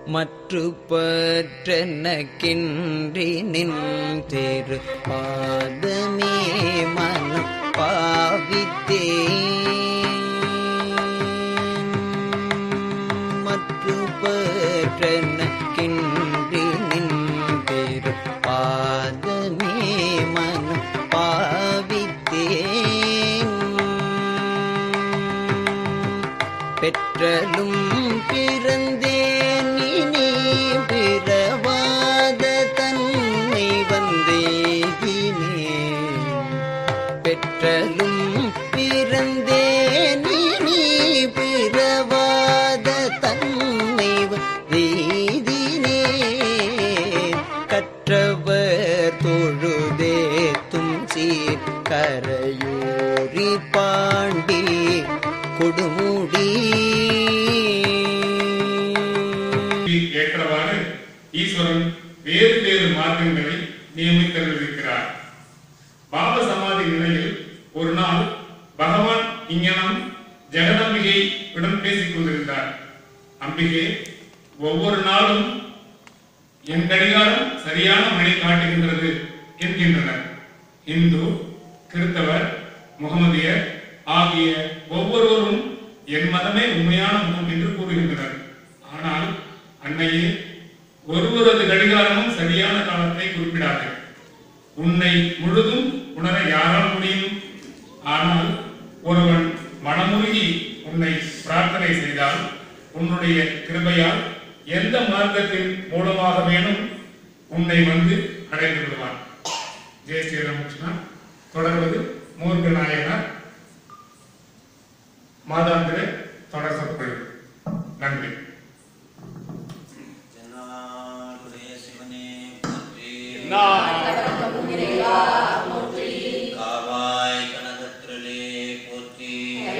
மற்று பற்றெனக்கின்றி நின் திரு பாதமே மனம் பாவித்தே மற்று பற்றெனக்கின்றி நின் திரு பாதமே மனம் பாவித்தேன் பெற்றலும் பிறந்தேன் இனி பிறவாத தன்னை வந்தேகினேன் பெற்றலும் பிறந்தேன் இனி பிறவாத தன்னை வந்தேகினேன் கற்றவர் தொழுதேத்தும் சீர் கரையூரி பாண்டி கொடுமுடி ஏற்றவாறு ஈஸ்வரன் வேறு வேறு மார்க்கங்களை நியமித்திருக்கிறார் பாப சமாதி நிலையில் ஒரு நாள் பகவான் இங்கனம் ஜெகதம்பிகை உடன் பேசிக் கொண்டிருந்தார் அம்பிகை ஒவ்வொரு நாளும் என் கடிகாரம் சரியான மணி காட்டுகின்றது என்கின்றனர் இந்து கிறிஸ்தவர் முகமதியர் ஆகிய ஒவ்வொருவரும் என் மதமே உண்மையான மதம் என்று கூறுகின்றனர் ஆனால் அன்னையே ஒருவரது கடிகாரமும் சரியான காலத்தை குறிப்பிடாது உன்னை முழுதும் உணர யாரால் முடியும் ஆனால் ஒருவன் மனமுருகி உன்னை பிரார்த்தனை செய்தால் உன்னுடைய கிருபையால் எந்த மார்க்கத்தின் மூலமாக வேணும் உன்னை வந்து அடைந்து விடுவான் ஜெய ஸ்ரீராமகிருஷ்ணா தொடர்வது மூர்க்க நாயனார் மாதாந்திர தொடர் சொற்பொழிவு நன்றி தென்னாடுடைய சிவனே போற்றி காவாய் கனகத்திரளே போற்றி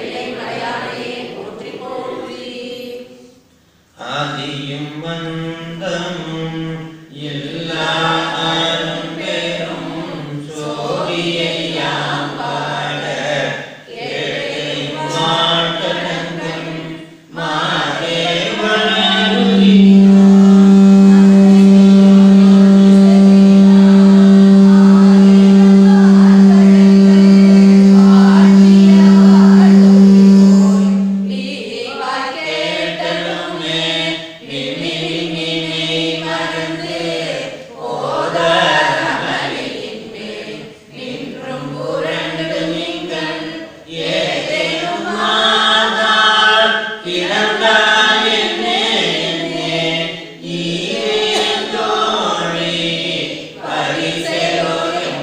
ஆதியும் மந்தமும் எல்லா அரும்பெரும் சோதியையாம் பாட கேட்கையும் மாட்டடங்கும் மாதேவனருளி கேட்டலுமே மிமி மிமி மறந்து ஓதரமலியின் மேல் நின்றும் புரண்டு நீங்கள் ஏதேனும் ஆதார் பிறந்தால் என்னே என்னே ஈரேன் தோழி பரிசெலோ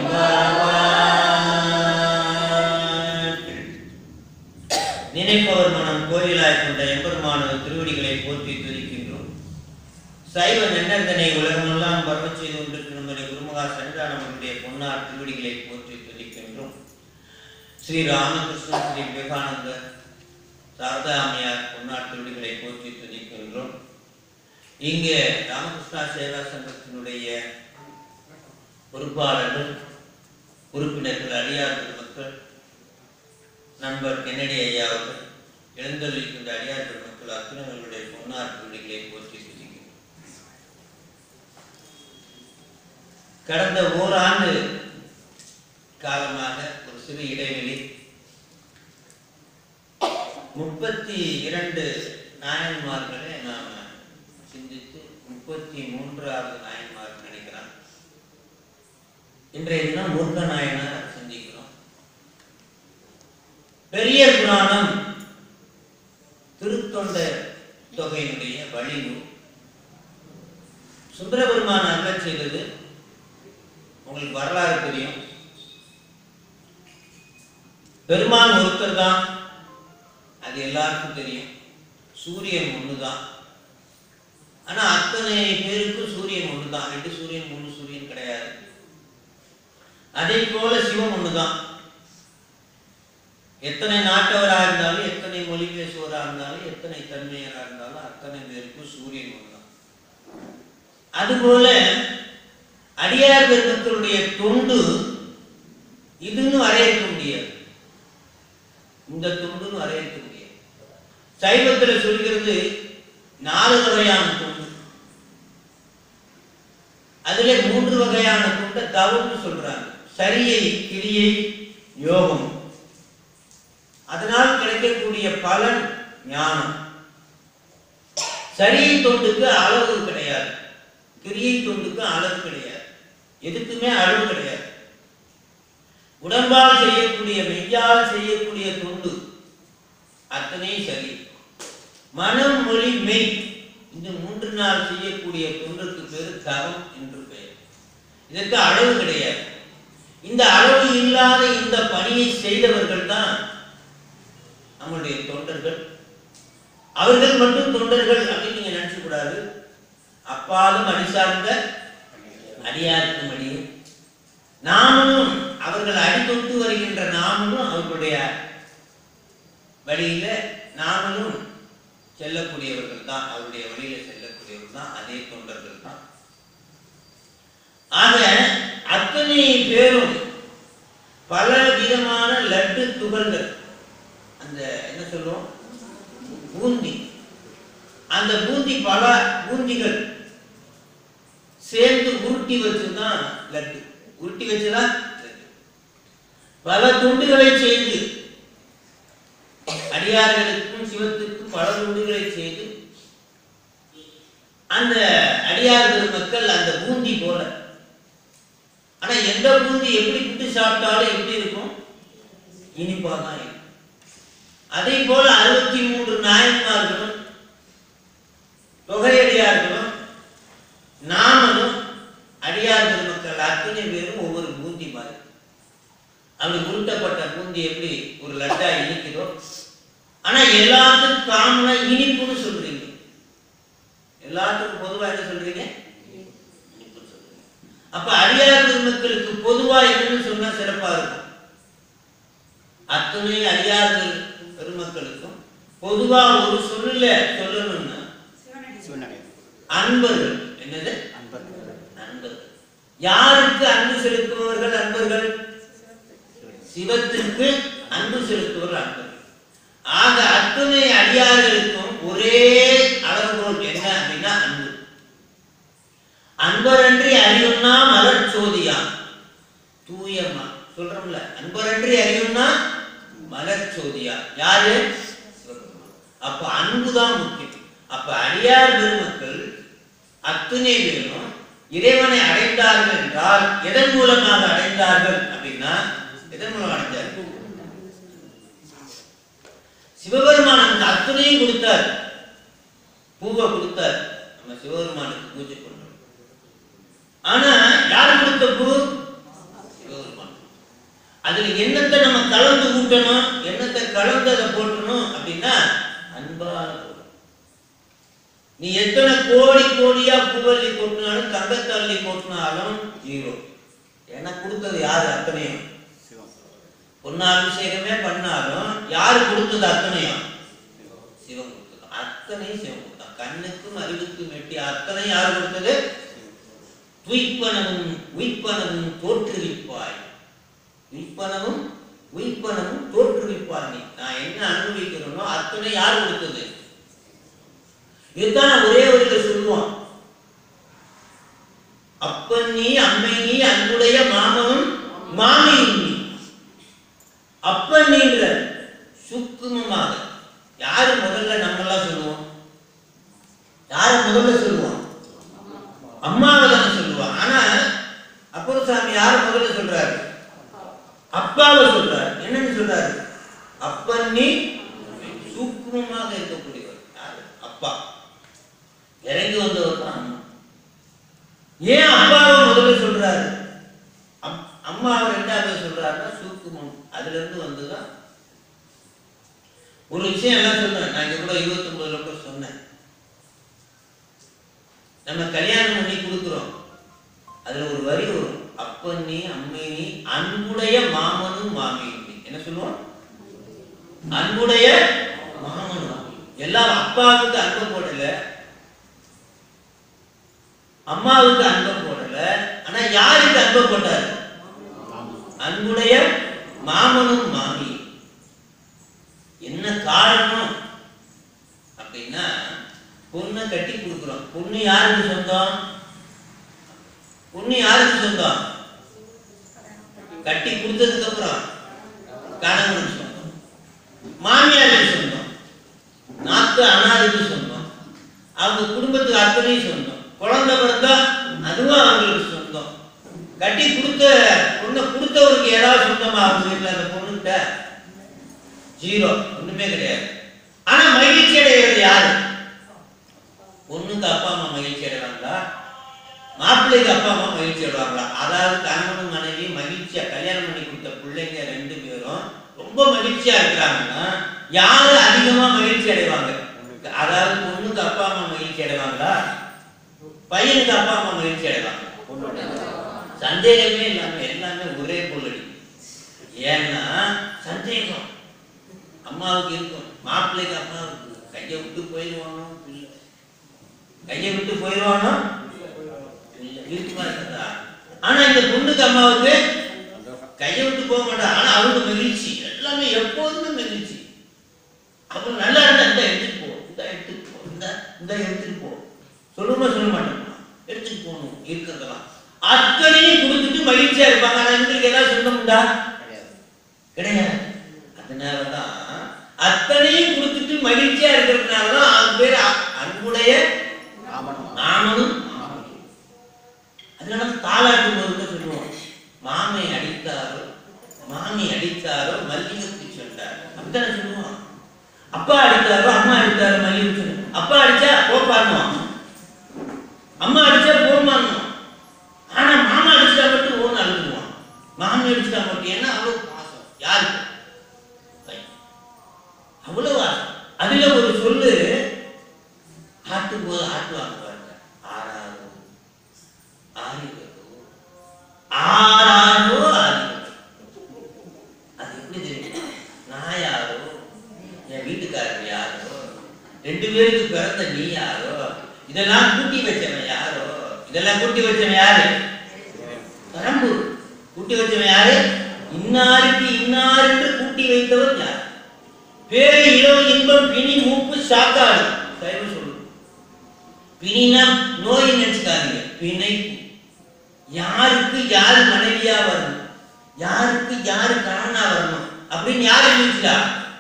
நினைப்பவர் மனம் கோயிலாய் கொண்ட எம்பெருமான திருவடிகளை போற்றி துதிக்கின்றோம் சைவ நன்னந்தனை உலகமெல்லாம் பரவ செய்து கொண்டிருக்கும் நம்முடைய குருமகா சன்னிதானவர்களுடைய பொன்னார் திருவடிகளை போற்றி துதிக்கின்றோம் ஸ்ரீ ராமகிருஷ்ணன் ஸ்ரீ விவேகானந்தர் சாரதாமியார் பொன்னார் திருவடிகளை போற்றி துதிக்கின்றோம் இங்கே ராமகிருஷ்ணா சேவா சங்கத்தினுடைய பொறுப்பாளர்கள் உறுப்பினர்கள் அடியார் பெருமக்கள் நண்பர் கென்னடி ஐயா அவர்கள் எழுந்தருளிக்கின்ற அடியார் பெருமக்கள் அத்துணர்களுடைய பொன்னார் திருவடிகளை போற்றி துதிக்கிறோம் கடந்த ஓராண்டு காலமாக ஒரு சிறு இடைவெளி முப்பத்தி இரண்டு நாயன்மார்களை நாம் சிந்தித்து முப்பத்தி மூன்றாவது நாயன்மார் நினைக்கிறேன் இன்றைய தினம் மூர்க்க நாயனார் சிந்திக்கிறோம் பெரிய புராணம் திருத்தொண்ட தொகையினுடைய வழிநூல் சுந்தரபெருமான் அருளச் செய்தது உங்களுக்கு வரலாறு தெரியும் பெருமான் ஒருத்தர் தான் அது எல்லாருக்கும் தெரியும் சூரியன் ஒண்ணுதான் ஆனா அத்தனை பேருக்கும் சூரியன் ஒண்ணுதான் ரெண்டு சூரியன் மூணு சூரியன் கிடையாது அதே போல சிவம் ஒண்ணுதான் எத்தனை நாட்டவராக இருந்தாலும் எத்தனை மொழி பேசுவராக இருந்தாலும் எத்தனை தன்மையராக இருந்தாலும் அத்தனை பேருக்கும் சூரியன் ஒண்ணுதான் அதுபோல அடியார் பெருமக்களுடைய தொண்டு இதுன்னு வரையறுக்க முடியாது இந்த தொண்டுன்னு வரையறுக்க முடியாது சைவத்துல சொல்கிறது நாலு வகையான தொண்டு அதிலே மூன்று வகையான தொண்டை தவம்னு சொல்றாங்க சரியை கிரியை யோகம் அதனால் கிடைக்கக்கூடிய பலன் ஞானம் சரியை தொண்டுக்கு அளவு கிடையாது கிரியை தொண்டுக்கு அளவு கிடையாது எதுக்குமே அளவு கிடையாது உடம்பால் செய்யக்கூடிய மெய்யால் செய்யக்கூடிய தொண்டு அத்தனை சரி மனம் மொழி மெய் இந்த மூன்று நாள் செய்யக்கூடிய தொண்டுக்கு பேரு தவம் என்று பெயர் இதற்கு அளவு கிடையாது இந்த அளவு இல்லாத இந்த பணியை செய்தவர்கள் தான் நம்முடைய தொண்டர்கள் அவர்கள் மட்டும் தொண்டர்கள் அப்படின்னு நீங்க நினைச்சு கூடாது அப்பாலும் அடி சார்ந்த அடியாருக்கும் அடி நாமளும் அவர்கள் அடித்தொட்டு வருகின்ற நாமளும் அவர்களுடைய வழியில நாமளும் செல்லக்கூடியவர்கள் தான் அவருடைய வழியில செல்லக்கூடியவர்கள் தான் அதே தொண்டர்கள் தான் ஆக அத்தனை பேரும் பல விதமான லட்டு துகள்கள் அந்த என்ன சொல்லுவோம் பூந்தி அந்த பூந்தி பல பூந்திகள் சேர்ந்து உருட்டி வச்சுதான் லட்டு உருட்டி வச்சுதான் லட்டு பல துண்டுகளை செய்து அடியார்களுக்கும் சிவத்துக்கும் பல துண்டுகளை செய்து அந்த அடியார் பெருமக்கள் அந்த பூந்தி போல ஆனா எந்த பூந்தி எப்படி புட்டு சாப்பிட்டாலும் எப்படி இருக்கும் இனிப்பா தான் இருக்கும் அதே போல அறுபத்தி மூன்று நாயன்மார்களும் தொகையடியார்களும் நாமளும் அடியார் பெருமக்கள் அத்தனை பேரும் ஒவ்வொரு பூந்தி மாதிரி அப்படி உருட்டப்பட்ட பூந்தி எப்படி ஒரு லட்டா இனிக்குதோ ஆனா எல்லாத்துக்கும் காமனா இனிப்புன்னு சொல்றீங்க எல்லாத்துக்கும் பொதுவா என்ன சொல்றீங்க இனிப்புன்னு சொல்றீங்க அப்ப அடியார் பெருமக்களுக்கு பொதுவா என்னன்னு சொன்னா சிறப்பா இருக்கும் அத்தனை அடியார் பெரு- பெருமக்களுக்கும் பொதுவா ஒரு சொல்லுல சொல்லணும்னா அன்பர்கள் என்னது அன்பர்கள் யாருக்கு அன்பு செலுத்துபவர்கள் அன்பர்கள் சிவத்திற்கு அன்பு செலுத்துவர் அன்பர்கள் ஆக அத்துணை அடியார்களுக்கும் ஒரே அளவுகோல் என்ன அப்படின்னா அன்பு அன்பரன்றி அறியும்னா மலர் சோதியா தூயம்மா சொல்றோம்ல அன்பரன்றி அறியும்னா மலர் சோதியா யாரு சிவபெருமான். அப்ப அன்புதான் முக்கியம் அப்ப அடியார் பெருமக்கள் அத்துணை பேரும் இறைவனை அடைந்தார்கள் என்றால் எதன் மூலமாக அடைந்தார்கள் அப்படின்னா எதன் மூலம் அடைந்தார்கள் சிவபெருமான் நமக்கு அத்துணையும் கொடுத்தார் பூவை கொடுத்தார் நம்ம சிவபெருமானுக்கு பூஜை பண்றோம் ஆனா யார் கொடுத்த பூ சிவபெருமான் அதுல எண்ணத்தை நம்ம கலந்து ஊட்டணும் எண்ணத்தை கலந்து அதை போட்டணும் அப்படின்னா அன்பான பொருள் நீ எத்தனை கோடி கோடியா பூவல்லி கொட்டினாலும் தங்கத்தள்ளி கொட்டினாலும் ஜீரோ எனக்கு கொடுத்தது யாரு அத்தனையும் பொன்னாபிஷேகமே பண்ணாலும் யாரு கொடுத்தது அத்தனையும் சிவன் கொடுத்தது அத்தனையும் சிவன் கொடுத்தான் கண்ணுக்கும் அறிவுக்கும் எட்டி அத்தனை யார் கொடுத்தது துய்ப்பனவும் உய்ப்பனவும் தோற்றுவிப்பாய் உய்ப்பனவும் உய்ப்பனவும் தோற்றுவிப்பாய் நீ நான் என்ன அனுபவிக்கிறேனோ அத்தனை யார் கொடுத்தது இதுதான் நான் ஒரே வரியில சொல்லுவான் அப்பன் நீ அம்மை நீ அன்புடைய மாமனும் மாமியும் நீ அப்பன் நீங்கிற சுக்குமமாக யாரு முதல்ல நம்மெல்லாம் சொல்லுவோம் யாரு முதல்ல சொல்லுவோம் அம்மாவை தானே சொல்லுவான் ஆனா அப்புறம் சாமி யாரு முதல்ல சொல்றாரு அப்பாவை சொல்றாரு என்னன்னு சொல்றாரு அப்பன் நீ சூக்குமமாக இருக்கக்கூடியவர் யாரு அப்பா இறங்கி வந்தவர் தான் அம்மா ஏன் அப்பாவை முதல்ல சொல்றாரு அப்- அம்மாவை ரெண்டாவது சொல்றாருன்னா சூக்குமம் அதுல இருந்து வந்துதான் ஒரு விஷயம் எல்லாம் சொன்னேன் நான் இங்க கூட இருபத்தொன்பதுல கூட சொன்னேன் நம்ம கல்யாணம் பண்ணி கொடுக்குறோம் அதுல ஒரு வரி வரும் அப்பன் நீ அம்மை நீ அன்புடைய மாமனும் மாமியும் நீ என்ன சொல்லுவோம் அன்புடைய மாமனும் மாமியும். எல்லாம் அப்பாவுக்கு அன்பு போடல அம்மாவுக்கு அன்பை போடல ஆனா யாருக்கு அன்பை போட்டாரு அன்புடைய மாமனும் மாமி என்ன காரணம் அப்படின்னா பொண்ணை கட்டி கொடுக்குறோம் பொண்ணு யாருக்கு சொந்தம் பொண்ணு யாருக்கு சொந்தம் கட்டி கொடுத்ததுக்கு அப்புறம் கணவனுக்கு சொந்தம் மாமியாருக்கு சொந்தம் நாத்து அனாதைக்கு சொந்தம் அவங்க குடும்பத்துக்கு அத்தனையும் சொந்தம் குழந்தை பிறந்தா அதுவும் அவங்களுக்கு சொந்தம் கட்டி கொடுத்த பொண்ணை கொடுத்தவருக்கு ஏதாவது சொந்தமா அவங்க வீட்டுல அந்த பொண்ணுகிட்ட ஜீரோ ஒண்ணுமே கிடையாது ஆனா மகிழ்ச்சி அடைகிறது யாரு பொண்ணுக்கு அப்பா அம்மா மகிழ்ச்சி அடைவாங்களா மாப்பிள்ளைக்கு அப்பா அம்மா மகிழ்ச்சி அடைவாங்களா அதாவது கணவனும் மனைவி மகிழ்ச்சியா கல்யாணம் பண்ணி கொடுத்த பிள்ளைங்க ரெண்டு பேரும் ரொம்ப மகிழ்ச்சியா இருக்கிறாங்கன்னா யாரு அதிகமா மகிழ்ச்சி அடைவாங்க அதாவது பொண்ணுக்கு அப்பா அம்மா மகிழ்ச்சி அடைவாங்களா பையனுக்கு அப்பா அம்மா மகிழ்ச்சி அடைவாங்க சந்தேகமே இல்லாம எல்லாமே ஒரே பொருளடி ஏன்னா சந்தேகம் அம்மாவுக்கு இருக்கும் மாப்பிள்ளைக்கு அம்மாவுக்கு கையை விட்டு போயிடுவானோ பிள்ளை கையை விட்டு போயிடுவானோ இல்லை இருக்குமா இருக்கிறதா ஆனா இந்த பொண்ணுக்கு அம்மாவுக்கு கையை விட்டு போக மாட்டா ஆனா அவங்க மகிழ்ச்சி எல்லாமே எப்போதுமே மகிழ்ச்சி அப்ப நல்லா இருந்தா இந்த எடுத்துட்டு போ இந்த எடுத்துட்டு போ இந்த இந்த எடுத்துட்டு போ சொல்லுமா சொல்ல மாட்டோமா எடுத்துட்டு போகணும் இருக்கிறதெல்லாம் அத்தனையும் கொடுத்துட்டு மகிழ்ச்சியா இருப்பாங்க ஆனா இவங்களுக்கு ஏதாவது சொந்தம் உண்டா கிடையாது அதனாலதான் அத்தனையும் கொடுத்துட்டு மகிழ்ச்சியா இருக்கிறதுனாலதான் அது பேர் அ- அன்புடைய நாமனும் அதனால தாளாட்டும் போது கூட சொல்லுவோம் மாமை அடித்தாரோ மாமி அடித்தாரோ மல்லிகைக்கு சொன்னார் அப்படித்தானே சொல்லுவோம் அப்பா அடித்தாரோ அம்மா அடித்தாரோ மல்லிகை சொன்னார் அப்பா அடிச்சா போப்பாடணும் அம்மா அடிச்சா போமாடணும் ஆனா மாமா அடிச்சா மட்டும் ஓன் அழுதுவான் மாமி அடிச்சா மட்டும் என்ன அவ்வளவு பாசம் யாருக்கு பையன். அவ்வளவு ஆசை அதுல ஒரு சொல்லு ஆட்டும் போது ஆட்டுவாங்க பாருங்க ஆறாரோ ஆரிவரோ ஆறாரோ ஆரிவரோ அது எப்படி தெரியும் நான் யாரோ என் வீட்டுக்காரர் யாரோ ரெண்டு பேருக்கு பிறந்த நீ யாரோ இதெல்லாம் கூட்டி வச்சவன் யாரோ இதெல்லாம் கூட்டி வச்சவன் யாரு பரம்பூர் கூட்டி வச்சவன் யாரு இன்னாருக்கு இன்னாருக்கு கூட்டி வைத்தவன் யார் பேரு இரவு இன்பம் பிணி மூப்பு சாக்காடு சைவம் சொல்லு பிணினா நோய் நினைச்சுக்காதீங்க பிணைப்பு யாருக்கு யாரு மனைவியா வரணும் யாருக்கு யாரு கணவனா வரணும் அப்படின்னு யாரு நினைச்சா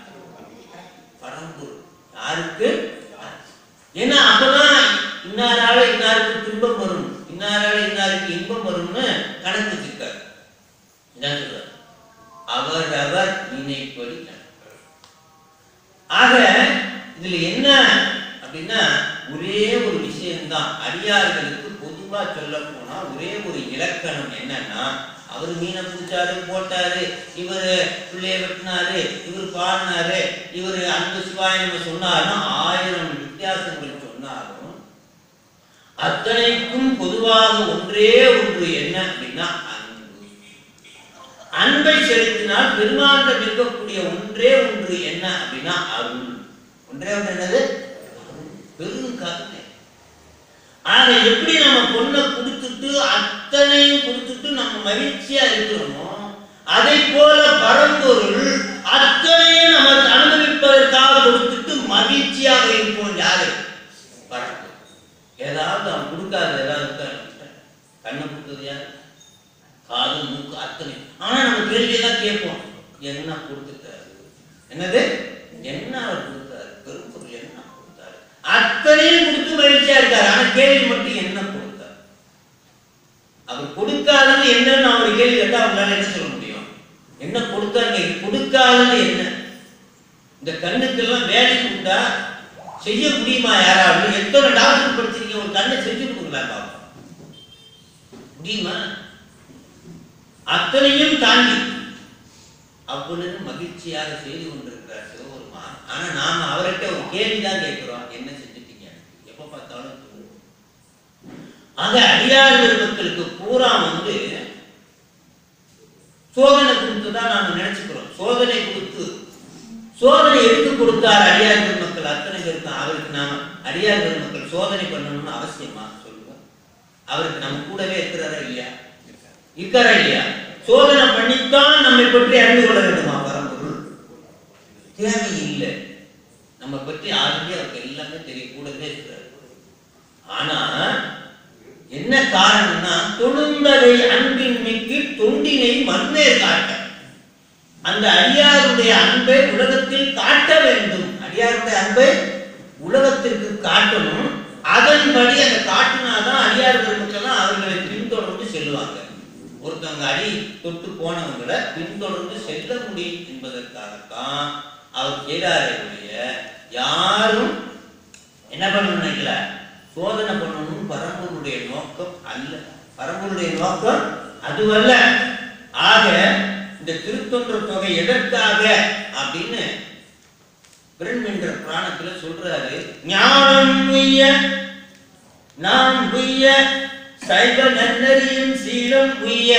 பரம்பொருள் யாருக்கு ஏன்னா அப்பதான் இன்னாரால இன்னாருக்கு துன்பம் வரும் இன்னாரால இன்னாருக்கு இன்பம் வரும்னு கணக்கு வச்சிருக்காரு இதான் சொல்றாரு அவரவர் நினைப்படி நடப்பர். ஆக இதுல என்ன அப்படின்னா ஒரே ஒரு விஷயம்தான் அடியார்களுக்கு பொதுவா சொல்ல போனா ஒரே ஒரு இலக்கணம் என்னன்னா அவர் மீனை பிடிச்சாரு போட்டாரு இவர் பிள்ளைய வெட்டினாரு இவர் பாடினாரு இவர் அந்த சிவாயனம சொன்னாலும் ஆயிரம் வித்தியாசங்கள் சொன்னாலும் அத்தனைக்கும் பொதுவாக ஒன்றே ஒன்று என்ன அப்படின்னா அன்பு அன்பை செலுத்தினால் பெருமாண்டம் இருக்கக்கூடிய ஒன்றே ஒன்று என்ன அப்படின்னா அருள் ஒன்றே ஒன்று என்னது பெரும் கருணை ஆக எப்படி நம்ம பொண்ணை கொடுத்துட்டு அத்தனையும் கொடுத்துட்டு நம்ம மகிழ்ச்சியா இருக்கிறோமோ அதை போல பரம்பொருள் அத்தனையும் நமக்கு அனுபவிப்பதற்காக கொடுத்துட்டு மகிழ்ச்சியாக இருப்போம் யாரு பரம்பொருள் ஏதாவது அவன் கொடுக்காத ஏதாவது இருக்கா நம்மகிட்ட? கண்ணை கொடுத்தது யாரு காது மூக்கு அத்தனை ஆனா நம்ம கேள்வியெல்லாம் கேட்போம் என்ன கொடுத்துட்டாரு என்னது என்ன அவர் கொடுத்தாரு பெரும்பொருள் என்ன கொடுத்தாரு அத்தனையும் கொடுத்து மகிழ்ச்சியா இருக்காரு ஆனா கேள்வி மட்டும் என்ன கொடுத்தாரு அவர் கொடுக்காதது என்னன்னு அவர் கேள்வி கேட்டா அவங்களால என்ன சொல்ல முடியும் என்ன கொடுத்தாருங்க கொடுக்காதது என்ன இந்த கண்ணுக்கெல்லாம் வேலை கொடுத்தா செய்ய முடியுமா யாராவது எத்தனை டாக்டர் படிச்சிருக்கீங்க ஒரு கண்ணை செஞ்சு கொடுக்கலாம் பாப்போம் முடியுமா அத்தனையும் தாண்டி அவ்வளவு மகிழ்ச்சியாக செய்து கொண்டிருக்கிறார் சிவபெருமான் ஆனா நாம அவர்கிட்ட ஒரு கேள்விதான் கேட்கிறோம் என்ன செஞ்சுட்டீங்க எப்ப பார்த்தாலும் தூங்குவோம். ஆக அடியார் பெருமக்களுக்கு பூரா வந்து சோதனை கொடுத்துதான் நாம நினைச்சுக்கிறோம் சோதனை கொடுத்து சோதனை எதுக்கு கொடுத்தார் அடியார் பெருமக்கள் அத்தனை பேருக்கு அவருக்கு நாம அடியார் பெருமக்கள் சோதனை பண்ணணும்னு அவசியமா சொல்லுவோம் அவருக்கு நம்ம கூடவே இருக்கிறாரா இல்லையா இருக்காரா இல்லையா சோதனை பண்ணித்தான் நம்மை பற்றி அறிந்து கொள்ள வேண்டுமா பரம்பொருள் தேவையில்லை நம்ம பற்றி ஆல்ரெடி அவருக்கு எல்லாமே தெரியும் கூடவே இருக்கிறார் ஆனா என்ன காரணம்னா தொழுந்தகை அன்பின் மிக்கு தொண்டினை மண்மேல் காட்ட அந்த அடியாருடைய அன்பை உலகத்தில் காட்ட வேண்டும் அடியாருடைய அன்பை உலகத்திற்கு காட்டணும் அதன்படி அந்த காட்டினாதான் அடியார் பெருமக்கெல்லாம் அவர்களை பின்தொடர்ந்து செல்லுவாங்க ஒருத்தவங்க அடி தொட்டு போனவங்களை பின்தொடர்ந்து செல்ல முடியும் என்பதற்காகத்தான் அவர் செய்தாரே ஒழிய யாரும் என்ன பண்ணணும் நினைக்கல சோதனை பண்ணணும் பரம்பொருடைய நோக்கம் அல்ல பரம்பொருடைய நோக்கம் அதுவல்ல ஆக இந்த திருத்தொன்ற தொகை எதற்காக அப்படின்னு பிரண் என்ற புராணத்துல சொல்றாரு ஞானம் உய்ய நாம் உய்ய சைவ நன்னறியும் சீலம் உய்ய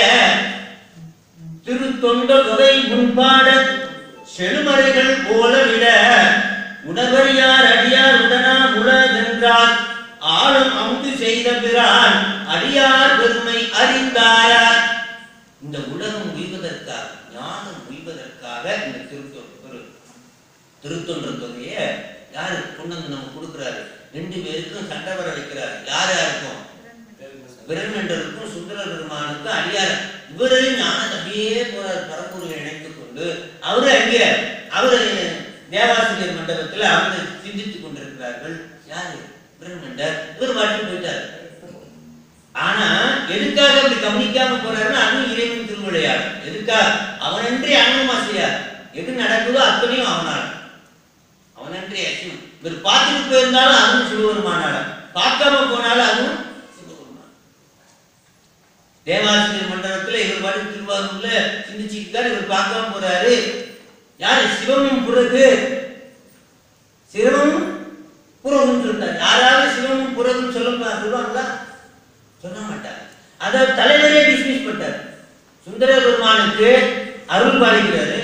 திருத்தொண்ட தொகை முன்பாட செழுமறைகள் போல விட உணவறியார் அடியார் உடனா உலகென்றார் ஆளும் அமுது செய்த பிரான் அடியார் பெருமை அறிந்தாரார் இந்த உலகம் உய்வதற்காக ஞானம் உய்வதற்காக இந்த திருத்தொன்று திருத்தொன்ற தொகையை யாரு கொண்டு வந்து நம்ம கொடுக்குறாரு ரெண்டு பேருக்கும் சண்டை வர வைக்கிறாரு யார் யாருக்கும் பிரம்மண்டருக்கும் சுந்தர பெருமானுக்கும் அடியார் இவரையும் ஞானம் அப்படியே போறார் பரம்பொருளை இணைத்துக் கொண்டு அவரு அங்கே அவரு தேவாசிரியர் மண்டபத்துல அவரை சிந்தித்துக் கொண்டிருக்கிறார்கள் யாரு பிரம்மண்டர் இவர் பாட்டுக்கு போயிட்டார் ஆனா எதுக்காக அப்படி கவனிக்காம போறாருன்னா அதுவும் இறைவன் திருவிளையாடல் எதுக்காக அவனன்றி அனுமா செய்யார் எது நடக்குதோ அத்தனையும் அவனால அவனன்றி அசிவம் இவர் பார்த்துட்டு போயிருந்தாலும் அதுவும் சிவபெருமானால பார்க்காம போனாலும் அதுவும் சிவபெருமான் தேவாசிரியர் மண்டலத்துல இவர் பாட்டு திருவாரூர்ல சிந்திச்சுக்கிட்டாரு இவர் பார்க்காம போறாரு யாரு சிவமும் புறகு சிவமும் புறகுன்னு சொல்லிட்டார் யாராவது சிவமும் புறகுன்னு சொல்ல சொல்லுவாங்களா சொல்ல மாட்டார் அத தலைவரே டிஸ்மிஸ் பண்ணிட்டார் சுந்தர பெருமானுக்கு அருள் பாலிக்கிறாரு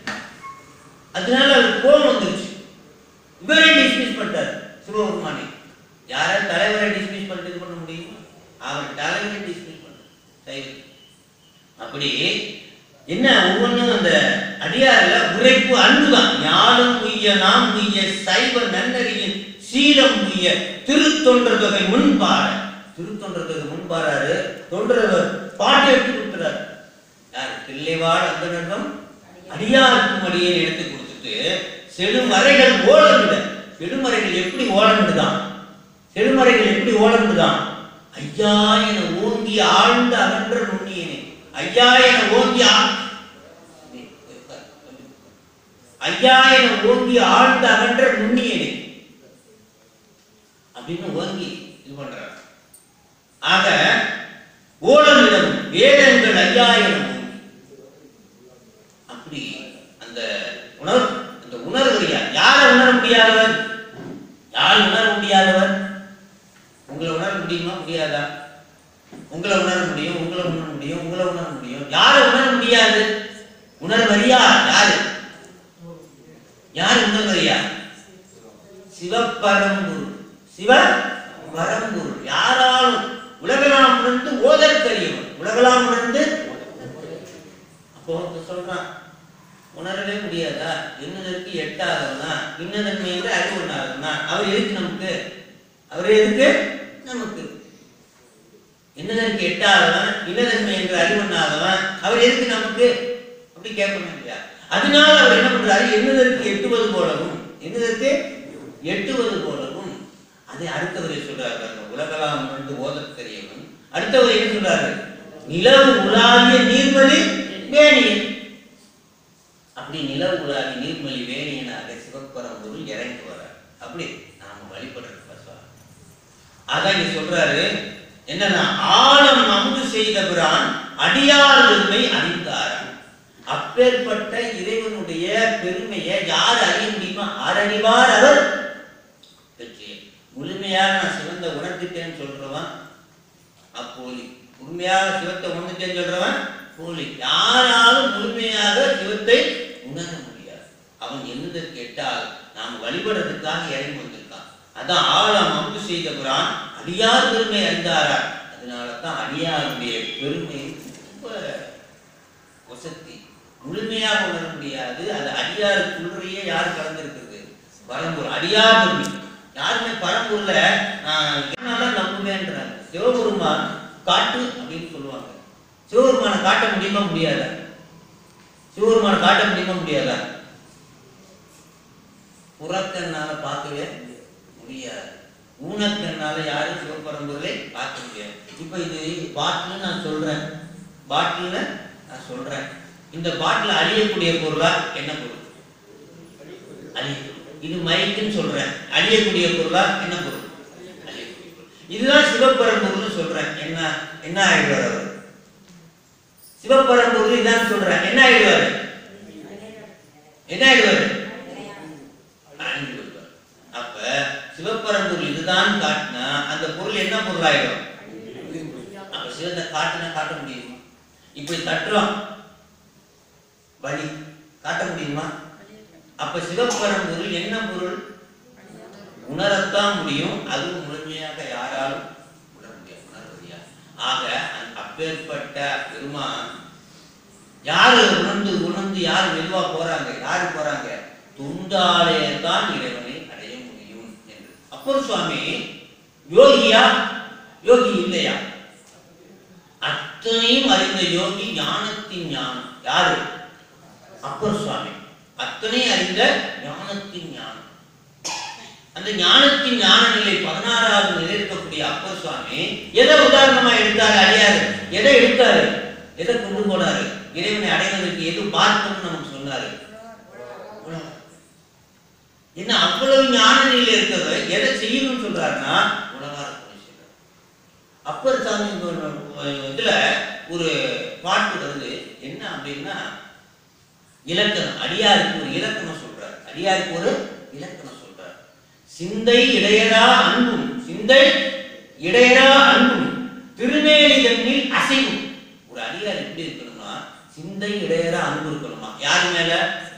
அதனால அவருக்கு கோபம் வந்துருச்சு இவரே டிஸ்மிஸ் பண்ணிட்டார் சிவபெருமானை யார தலைவரை டிஸ்மிஸ் பண்ணிட்டு இது பண்ண முடியுமா அவர் தலைவரை டிஸ்மிஸ் பண்ணார் சரி அப்படி என்ன ஒவ்வொன்றும் அந்த அடியார்ல உரைப்பு அன்புதான் ஞானம் உய்ய நாம் உய்ய சைவ நன்னறியின் சீலம் உய்ய திருத்தொன்ற தொகை முன்பார திருத்தொன்ற தொகை முன்பாராரு தொன்றவர் பாட்டு எடுத்து கொடுத்துறாரு யார் தில்லைவாழ் அந்த நடம் அடியாருக்கும் அடியே எடுத்து கொடுத்துட்டு செழுமறைகள் ஓலமிட செழுமறைகள் எப்படி ஓலமிடுதான் செழுமறைகள் எப்படி ஓலமிடுதான் ஐயா என ஓங்கி ஆழ்ந்த அகன்ற நுண்ணியனே ஐயா என ஓங்கி ஆ- ஐயா என ஓங்கி ஆழ்ந்த அகன்ற நுண்ணியனே அப்படின்னு ஓங்கி இது பண்றார் ஆக ஓலமிடம் வேதங்கள் ஐயா என ஓங்கி அப்படி அந்த உணர் அந்த உணர்வறியா யாரை உணர முடியாதவர் யார் உணர முடியாதவர் உங்களை உணர முடியுமா முடியாதா உங்களை உணர முடியும் உங்களை உணர முடியும் உங்களை உணர முடியும் யாரை உணர முடியாது உணர்வறியா யாரு யார் உணர்வறியா சிவபரம்பொருள் சிவ பரம்பொருள் யாராலும் உலகலாம் உணர்ந்து ஓதற்கரியவன் உலகலாம் உணர்ந்து அப்போ ஒருத்தன் சொல்றான் உணரவே முடியாதா இன்னதற்கு எட்டாதவனா இன்னதன்மை என்று அறிவுண்ணாதவனா அவர் எதுக்கு நமக்கு அவர் எதுக்கு நமக்கு இன்னதற்கு எட்டாதவன் இன்னதன்மை என்று அறிவுண்ணாதவன் அவர் எதுக்கு நமக்கு அப்படி கேட்கணும் இல்லையா அதனால அவர் என்ன பண்றாரு என்னதற்கு எட்டுவது போலவும் என்னதற்கு எட்டுவது போலவும் அதை அடுத்தவரை சொல்றாரு பாருங்க. உலகலாம் உணர்ந்து ஓதத் தெரியவன் அடுத்தவர் என்ன சொல்றாரு நிலவு உலாவிய நீர்மலி வேணியன் அப்படி நிலவு உலாவி நீர்மலி வேணியனாக சிவப்பரம்பொருள் இறங்கி வரார் அப்படி நாம வழிபடுறது பசுவா அதான் இங்க சொல்றாரு என்னன்னா ஆழம் அமுது செய்த பிரான் அடியார் பெருமை அறிந்தாராம் அப்பேற்பட்ட இறைவனுடைய பெருமையை யார் அறிய முடியுமா ஆரறிவார் அவர் வெற்றி முழுமையாக நான் சிவந்த உணர்ந்துட்டேன்னு சொல்றவன் அப்போலி உண்மையாக சிவத்தை உணர்ந்துட்டேன்னு சொல்றவன் போலி யாராலும் முழுமையாக சிவத்தை உணர முடியாது அவன் என்னதை கேட்டால் நாம் வழிபடுறதுக்காக இறங்கி வந்திருக்கான் அதான் ஆழம் அம்பு செய்த புறான் அடியார் பெருமை அறிந்தாரா அதனால தான் அடியாருடைய பெருமை ரொம்ப வசத்தி முழுமையாக உணர முடியாது அது அடியாருக்குள்ளேயே யார் கலந்திருக்கிறது வரம்பூர் அடியார் பெருமை யாருமே பரம்பூர்ல நான் என்னால நம்புவேன்றாங்க சிவபெருமான் காட்டு அப்படின்னு சொல்லுவாங்க சிவபெருமானை காட்ட முடியுமா முடியாதா சிவபெருமானை காட்ட முடியுமா முடியாதா புறக்கண்ணால பார்க்கவே முடியாது ஊனக்கண்ணால யாரும் சிவபரம்பொருளை பார்க்க முடியாது இப்ப இது பாட்டில் நான் சொல்றேன் பாட்டில் நான் சொல்றேன் இந்த பாட்டில் அழியக்கூடிய பொருளா என்ன பொருள் அழியக்கூடிய இது மைக்குன்னு சொல்றேன் அழியக்கூடிய பொருளா என்ன பொருள் அழியக்கூடிய பொருள். இதுதான் சிவபரம்பொருள்னு சொல்றேன் என்ன என்ன ஆயிடுவார் அவர் சிவபரம்பொருள் இதான் சொல்றேன் என்ன ஆயிடுவாரு என்ன ஆயிடுவாரு அழிஞ்சு விடுவார். அப்ப சிவபரம்பொருள் இதுதான் காட்டினா அந்த பொருள் என்ன பொருள் ஆயிடும் அப்ப சிவத்தை காட்டுனா காட்ட முடியுமா இப்படி தட்டுறோம் வழி காட்ட முடியுமா அப்ப சிவபரம்பொருள் என்ன பொருள் உணரத்தான் முடியும் அது முழுமையாக யாராலும் உணர முடியாது உணர முடியாது ஆக அந்த அப்பேற்பட்ட பெருமான் யாரு உணர்ந்து உணர்ந்து யார் மெதுவா போறாங்க யாரு போறாங்க துண்டாலே தான் இறைவனை அடைய முடியும் என்று அப்பர் சுவாமி யோகியா யோகி இல்லையா அத்தனையும் அறிந்த யோகி ஞானத்தின் ஞானம் யாரு அப்பர் சுவாமி அத்தனை அறிந்த ஞானத்தின் ஞானம் அந்த ஞானத்தின் ஞான நிலை பதினாறாவது நிலை இருக்கக்கூடிய அப்பர் சுவாமி எதை உதாரணமா எடுத்தாரு அடியாரு எதை எடுத்தாரு எதை கொண்டு போனாரு இறைவனை அடைவதற்கு எது பார்க்கணும்னு நமக்கு சொன்னாரு உணவு. என்ன அவ்வளவு ஞான நிலையில இருக்கிறத எதை செய்யணும்னு சொல்றாருன்னா உணவார பணி செய்யறாரு அப்பர் சாமி இதுல ஒரு பாட்டு வருது என்ன அப்படின்னா இலக்கணம் அடியாருக்கு ஒரு இலக்கணம் சொல்றார் அடியாருக்கு ஒரு இலக்கணம் சொல்றார் சிந்தை இடையரா அன்பும் சிந்தை இடையரா அன்பும் திருமேனி தன்னில் அசைவும் ஒரு அடியார் எப்படி இருக்கணும்னா சிந்தை இடையரா அன்பு இருக்கணுமா யார் மேல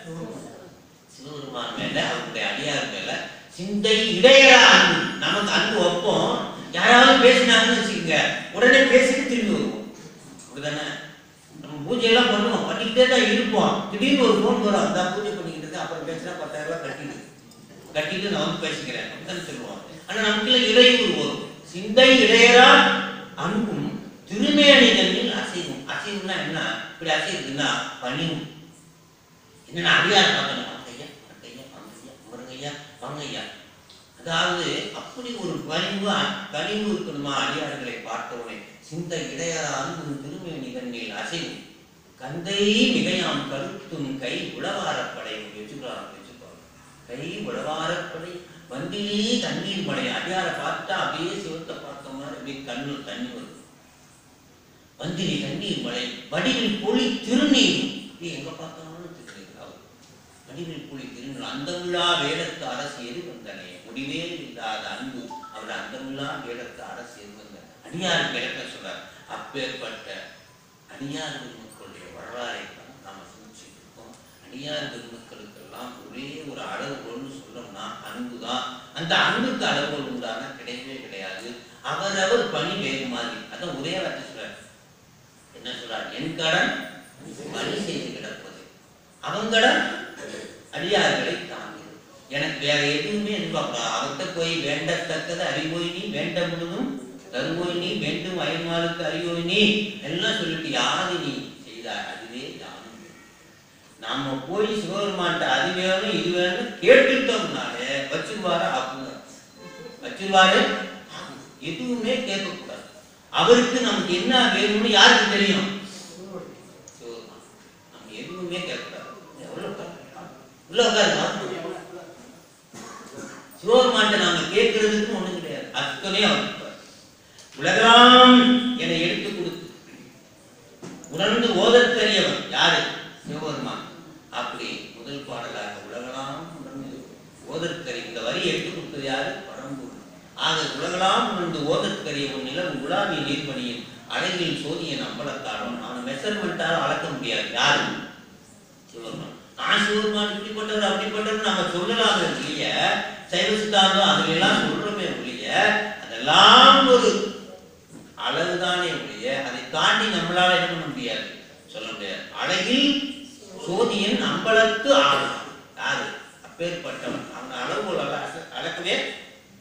சிவபெருமான் மேல அவருடைய அடியார் மேல சிந்தை இடையரா அன்பு நமக்கு அன்பு வைப்போம் யாராவது பேசினாங்கன்னு வச்சுக்கோங்க உடனே பேசிட்டு திரும்பி வருவோம் அப்படிதானே நம்ம பூஜை எல்லாம் பண்ணுவோம் பண்ணிக்கிட்டே தான் இருப்போம் திடீர்னு ஒரு ஃபோன் வரும் அந்த பூஜை பண்ணிக்கிட்டு இருக்கு அப்புறம் பேசினா பத்தாயிரம் ரூபாய் கட்டிடு கட்டிட்டு நான் வந்து பேசிக்கிறேன் அப்படின்னு சொல்லுவோம் ஆனா நமக்குள்ள இடையூறு வரும் சிந்தை இடையரா அன்பும் திருமேனி தன்னில் அசைவும் அசைவுன்னா என்ன இப்படி அசைவுன்னா பணிவும் என்னன்னா அடியார் பார்க்கணும் வாங்கய்யா வாங்கய்யா வாங்கய்யா முருங்கையா வாங்கய்யா அதாவது அப்படி ஒரு பணிவு கனிவு இருக்கணுமா அடியார்களை பார்த்தவனே சிந்தை இடையரா அன்பும் திருமேனி தன்னில் அசைவும் கந்தை மிகையாம் கருத்தும் கை உளவாரப்படை வச்சுக்கலாம் வச்சுக்கோங்க கை உளவாரப்படை வண்டிலே தண்ணீர் மழை அடியார பார்த்தா அப்படியே சிவத்தை பார்த்த மாதிரி அப்படியே கண்ணு தண்ணி வரும் வந்திரி தண்ணீர் மழை வடிவில் பொழி திருநீர் அப்படியே எங்க பார்த்தாலும் திருநீர் ஆகும் வடிவில் பொழி திருநீர் அந்தமில்லா வேடத்து அரசு எது வந்தனே முடிவே இல்லாத அன்பு அவர் அந்தமில்லா வேடத்து அரசு எது வந்த அடியார் கிழக்க சொல்றார் அப்பேற்பட்ட அடியார் பெருமக்களுடைய வரலாறை தான் நாம சிந்திச்சுட்டு இருக்கோம் அடியார் பெருமக்களுக்கெல்லாம் ஒரே ஒரு அளவுகோல்னு சொல்லணும்னா அன்பு தான் அந்த அன்புக்கு அளவுகோல் உண்டான கிடையவே கிடையாது அவரவர் பணி வேறு மாதிரி அதான் ஒரே வார்த்தை சொல்றார் என்ன சொல்றார் என் கடன் பணி செய்து கிடப்பது அவன் கடன் அடியார்களை தாங்குது எனக்கு வேற எதுவுமே எதிர்பார்க்கலாம் அவர்கிட்ட போய் வேண்டத்தக்கது அறிவோய் நீ வேண்ட முழுதும் தருவோய் நீ வேண்டும் அயன்மாளுக்கு அறிவோய் நீ எல்லாம் சொல்லிட்டு யாது நீ செய்தார் அதுவே யானும் நாம போய் சிவபெருமான்ட்ட அது வேணும் இது வேணும் கேட்டுட்டோம்னாலே வச்சிருவாரு ஆக்குங்க வச்சிருவாரு ஆக்குங்க. எதுவுமே கேட்கக்கூடாது அவருக்கு நமக்கு என்ன வேணும்னு யாருக்கு தெரியும் சிவபெருமான். நம்ம எதுவுமே கேட்கக்கூடாது எவ்வளவு உட்காருங்க. உள்ள உட்காருங்க சிவபெருமான்ட்ட நாம கேட்கறதுக்கு ஒண்ணும் கிடையாது அத்தனை அவர் கொடுப்பார். உலகெல்லாம் என்னை எடுத்து கொடுத்து உணர்ந்து ஓதத்தறியவன் யாரு சிவபெருமான் அப்படி முதல் பாடலாக உலகெல்லாம் உணர்ந்து ஓதற்கறி இந்த வரி எடுத்து கொடுத்தது யாரு பரம்பூர் ஆக உலகெல்லாம் உணர்ந்து ஓதற்கரியவன் நிலம் உலாவி நீர்மணியின் அழகில் சோதியன் அம்பலத்தாலும் அவன் மெஷர்மெண்டாலும் அளக்க முடியாது யாரு சிவபெருமான் நான் சிவபெருமான் இப்படிப்பட்டவர் அப்படிப்பட்டவர் நம்ம சொல்லலாம் இல்லைய சைவ சித்தாந்தம் அதுல எல்லாம் சொல்றோமே ஒழிய அதெல்லாம் ஒரு அளவுதானே ஒழிய அதை தாண்டி நம்மளால என்ன பண்ண முடியாது சொல்ல முடியாது அழகில் சோதியன் அம்பலத்து ஆளும் யாரு அப்பேற்பட்டவன் அவங்க அளவுகோல் அள- அளக்கவே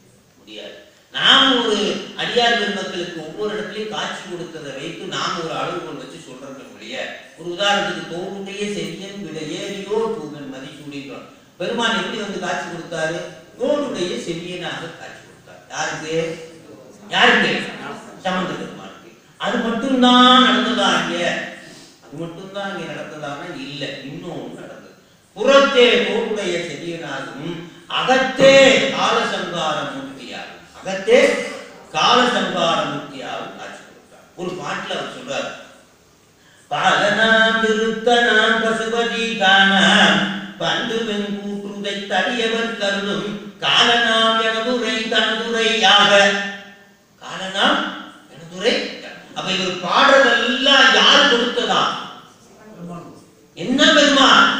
தலங்களுக்கு ஒவ்வொரு இடத்துலயும் காட்சி கொடுத்ததை வைத்து நாம் ஒரு அளவுகோல் வச்சு சொல்றோம் ஒழிய ஒரு உதாரணத்துக்கு தோன்றுடைய செவியன் விட ஏறியோ தூகன் மதிசூடின்றோம் பெருமான் எப்படி வந்து காட்சி கொடுத்தாரு தோளுடைய செவியனாக காட்சி கொடுத்தார் யாருக்கு யாருக்கு சமந்த பெருமானுக்கு அது மட்டும்தான் நடந்ததா இங்க அது மட்டும்தான் இங்க நடந்ததானா இல்ல இன்னொன்று நடந்தது புறத்தே தோளுடைய செவியனாகவும் அகத்தே காலசங்கார மூர்த்தியாகும் அகத்தே காலசங்கார மூர்த்தியாகவும் காட்சி கொடுத்தார் ஒரு பாட்டுல அவர் சொல்றார் பாலனாம் திருத்தனாம் பசுபதி தானாம் பண்டு வெங்கூற்றுதை தடியவர் கருதும் காலனாம் எனதுரை தனதுரையாக காலனாம் எனதுரை அப்ப இவர் பாடுறதெல்லாம் யார் கொடுத்ததா என்ன பெருமான்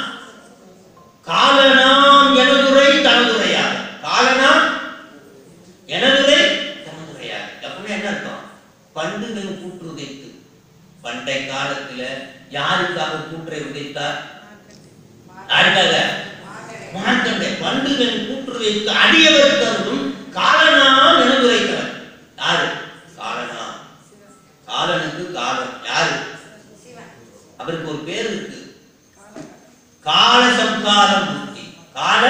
காலனாம் எனதுரை தனதுரையாக காலனாம் எனதுரை தனதுரையாக அப்படின்னா என்ன அர்த்தம் பண்டுகள் கூற்று உதைத்து பண்டை காலத்துல யாருக்காக கூற்றை உதைத்தார் யாருக்காக மார்க்கண்டே பண்டுகள் கூற்று வைத்து அடியவர் கருதும் காலனாம் எனதுரைத்தவர் யாரு காலனாம் காலனுக்கு காலம் யாரு அவருக்கு ஒரு பேர் இருக்கு கால சம்கார மூர்த்தி கால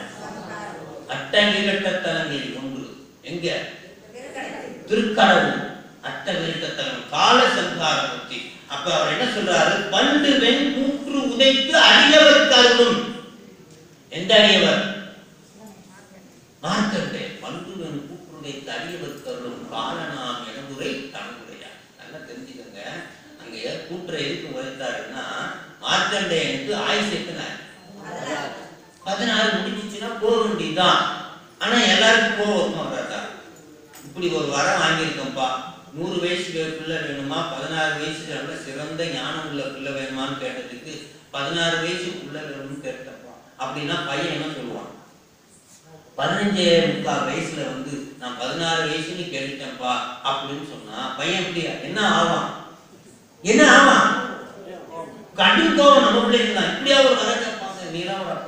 அட்டகிரட்டத்தலங்களில் ஒன்று எங்க திருக்கடவுள் அட்டகிரட்டத்தலம் கால சம்கார மூர்த்தி அப்ப அவர் என்ன சொல்றாரு பண்டு வெண் கூற்று உதைத்து அடியவர் கருதும் எந்த அடியவர் மார்க்கண்டே பண்டு வெண் கூற்று உதைத்து அடியவர் கருதும் காலனாம் எனதுரை தனதுரையா நல்லா தெரிஞ்சுக்கங்க அங்க கூற்றை எதுக்கு உரைத்தாருன்னா மார்க்கண்டேயனுக்கு ஆயுசு எத்தனை பதினாறு முடிஞ்சிச்சுன்னா போக வேண்டியதுதான் ஆனா எல்லாருக்கும் போக வருமா வராதா இப்படி ஒரு வரம் வாங்கியிருக்கோம்ப்பா நூறு வயசு வே- பிள்ளை வேணுமா பதினாறு வயசுக்கு நல்ல சிறந்த ஞானம் உள்ள பிள்ளை வேணுமான்னு கேட்டதுக்கு பதினாறு வயசு பிள்ளை வேணும்னு கேட்டப்பா அப்படின்னா பையன் என்ன சொல்லுவான் பதினஞ்சே முக்கால் வயசுல வந்து நான் பதினாறு வயசுன்னு கேட்டுட்டேன்ப்பா அப்படின்னு சொன்னா பையன் எப்படி என்ன ஆவான் என்ன ஆவான் கடும் கோவம் நம்ம பிள்ளைங்க தான் இப்படியா ஒரு வர கேட்பாங்க நீலாம் ஒரு அப்பா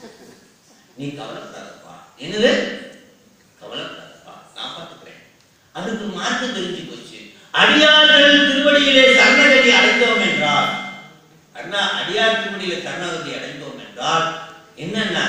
நீ கவலைப்படாதப்பா என்னது கவலைப்படாதப்பா நான் பார்த்துக்கிறேன் அதுக்கு மார்க்கம் தெரிஞ்சு போச்சு அடியார்கள் திருவடியிலே சரணகதி அடைந்தோம் என்றால் அண்ணா அடியார் திருவடியிலே சரணகதி அடைந்தோம் என்றால் என்னன்னா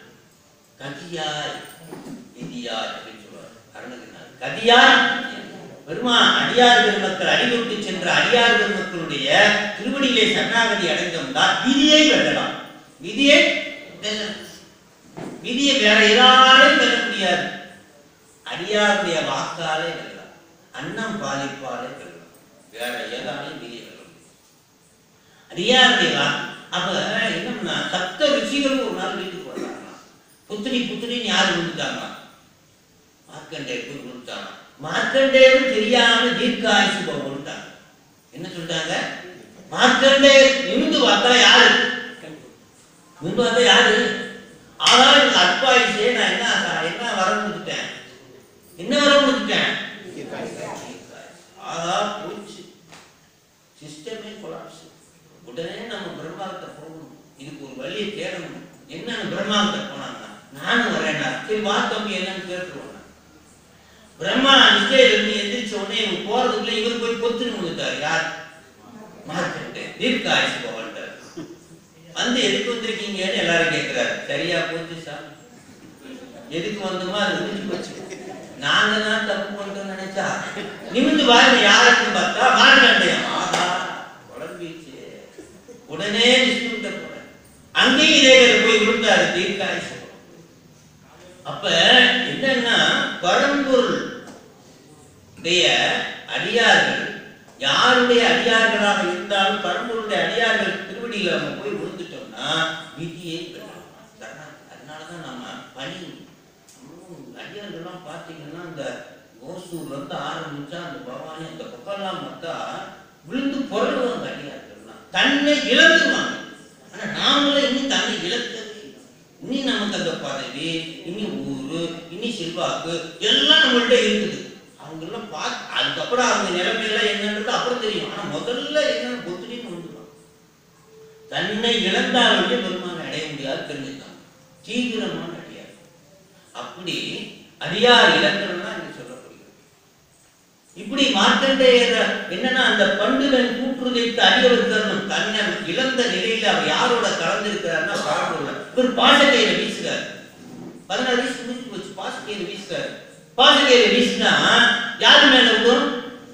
கதியாய் விதியாய் அப்படின்னு சொல்றார் அருணகிரிநாதர் கதியாய் பெருமான் அடியார் பெருமக்கள் அடிபட்டு சென்ற அடியார் பெருமக்களுடைய திருவடியிலே சரணாகதி அடைந்தோம்தான் விதியை வெல்லலாம் விதியை வெல்லலாம் விதியை வேற எதாலும் வெல்ல முடியாது அடியாருடைய வாக்காலே வெல்லலாம் அன்னம் பாலிப்பாலே வெல்லலாம் வேற எதாலையும் விதியை வெல்ல முடியாது அடியாருடைய வாக்கு அப்ப என்னன்னா சப்த ருச்சிகள் ஒரு நாள் வீட்டுக்கு வர்றாங்களாம் புத்திரி புத்திரின்னு யாரு விழுந்துட்டாங்க மார்க்கண்டேயருக்கு விழுந்துட்டாங்க மார்க்கண்டேயரும் தெரியாம தீர்க்காயுசு போட்டாங்க என்ன சொல்லிட்டாங்க மார்க்கண்டேயர் நிமிந்து பார்த்தா யாரு நிமிந்து பார்த்தா யாரு ஆனா எனக்கு அற்பாயுசே நான் என்ன ஆசா- என்ன வரம் கொடுத்துட்டேன் என்ன வரம் கொடுத்துட்டேன் ஆகா போச்சு சிஸ்டமே கொலாப்ஸ் உடனே நம்ம பிரம்மாவத்தை போகணும் இதுக்கு ஒரு வழியை தேடணும் என்னன்னு பிரம்மாவத்தை போனாங்க நானும் வரேன்டா சரி வா தம்பி என்னன்னு கேட்டுருவாங்க பிரம்மா நிச்சயம் இருந்து எந்திரிச்ச உடனே இவங்க போறதுக்குள்ள இவர் போய் பொத்துன்னு வந்துட்டார் யார் மார்க்கெட்டு தீர்க்க ஆயுசு போகட்டார் வந்து எதுக்கு வந்திருக்கீங்கன்னு எல்லாரும் கேட்கிறாரு சரியா போச்சு சார் எதுக்கு வந்தோமோ அது முடிஞ்சு போச்சு நாங்க தான் தப்பு பண்ணிட்டோம்னு நினைச்சா நிமிந்து பாருங்க யாருன்னு பார்த்தா மார்க்கண்டையம் ஆஹா குழம்பிச்சு உடனே விஷ்ணுகிட்ட போறேன் அங்கேயும் இதே பேர் போய் விழுந்தாரு தீர்க்காயுசு அப்ப என்னன்னா பரம்பொருள் உடைய அடியார்கள் யாருடைய அடியார்களாக இருந்தாலும் பரம்பொருளுடைய அடியார்கள் திருவடியில நம்ம போய் விழுந்துட்டோம்னா விதியை பெறலாம் சரணா- அதனாலதான் நம்ம பணி நம்மளும் அடியார்கள்லாம் பார்த்தீங்கன்னா இந்த ஓசூர்ல இருந்து ஆரம்பிச்சா அந்த பவானி அந்த பக்கம்லாம் பார்த்தா விழுந்து பொருளுவாங்க அடியார்கள்லாம் தன்னை இழந்துருவாங்க ஆனா நாமளும் இன்னும் தன்னை இழக்கவே இல்லை. இனி நமக்கு அந்த பதவி இனி ஊரு இனி செல்வாக்கு எல்லாம் நம்மள்ட்ட இருக்குது அவங்க எல்லாம் பார்த்து அதுக்கப்புறம் அவங்க நிலைமையெல்லாம் என்னன்றது அப்புறம் தெரியும் ஆனா முதல்ல என்னன்னு பொத்துலின்னு வந்துடும் தன்னை இழந்தாலுடைய பெருமானை அடைய முடியாது தெரிஞ்சுக்காங்க தீவிரமான அடியார் அப்படி அடியார் இலக்கணம் தான் இங்க சொல்லப்படுகிறது இப்ப இப்படி மார்க்கண்டேயர் என்னன்னா அந்த பண்டுவன் கூற்றுதைத்து அடியவர் தருணம் தன்னை இழந்த நிலையில அவர் யாரோட கலந்திருக்கிறாருன்னா பரம்பூர்ல இவர் பாசக்கையில வீசுறாரு பதினாறு வயசு முடிச்சு போச்சு பாசக்கையில வீசுறாரு பாசக்கையில வீசினா யாரு மேல விடும்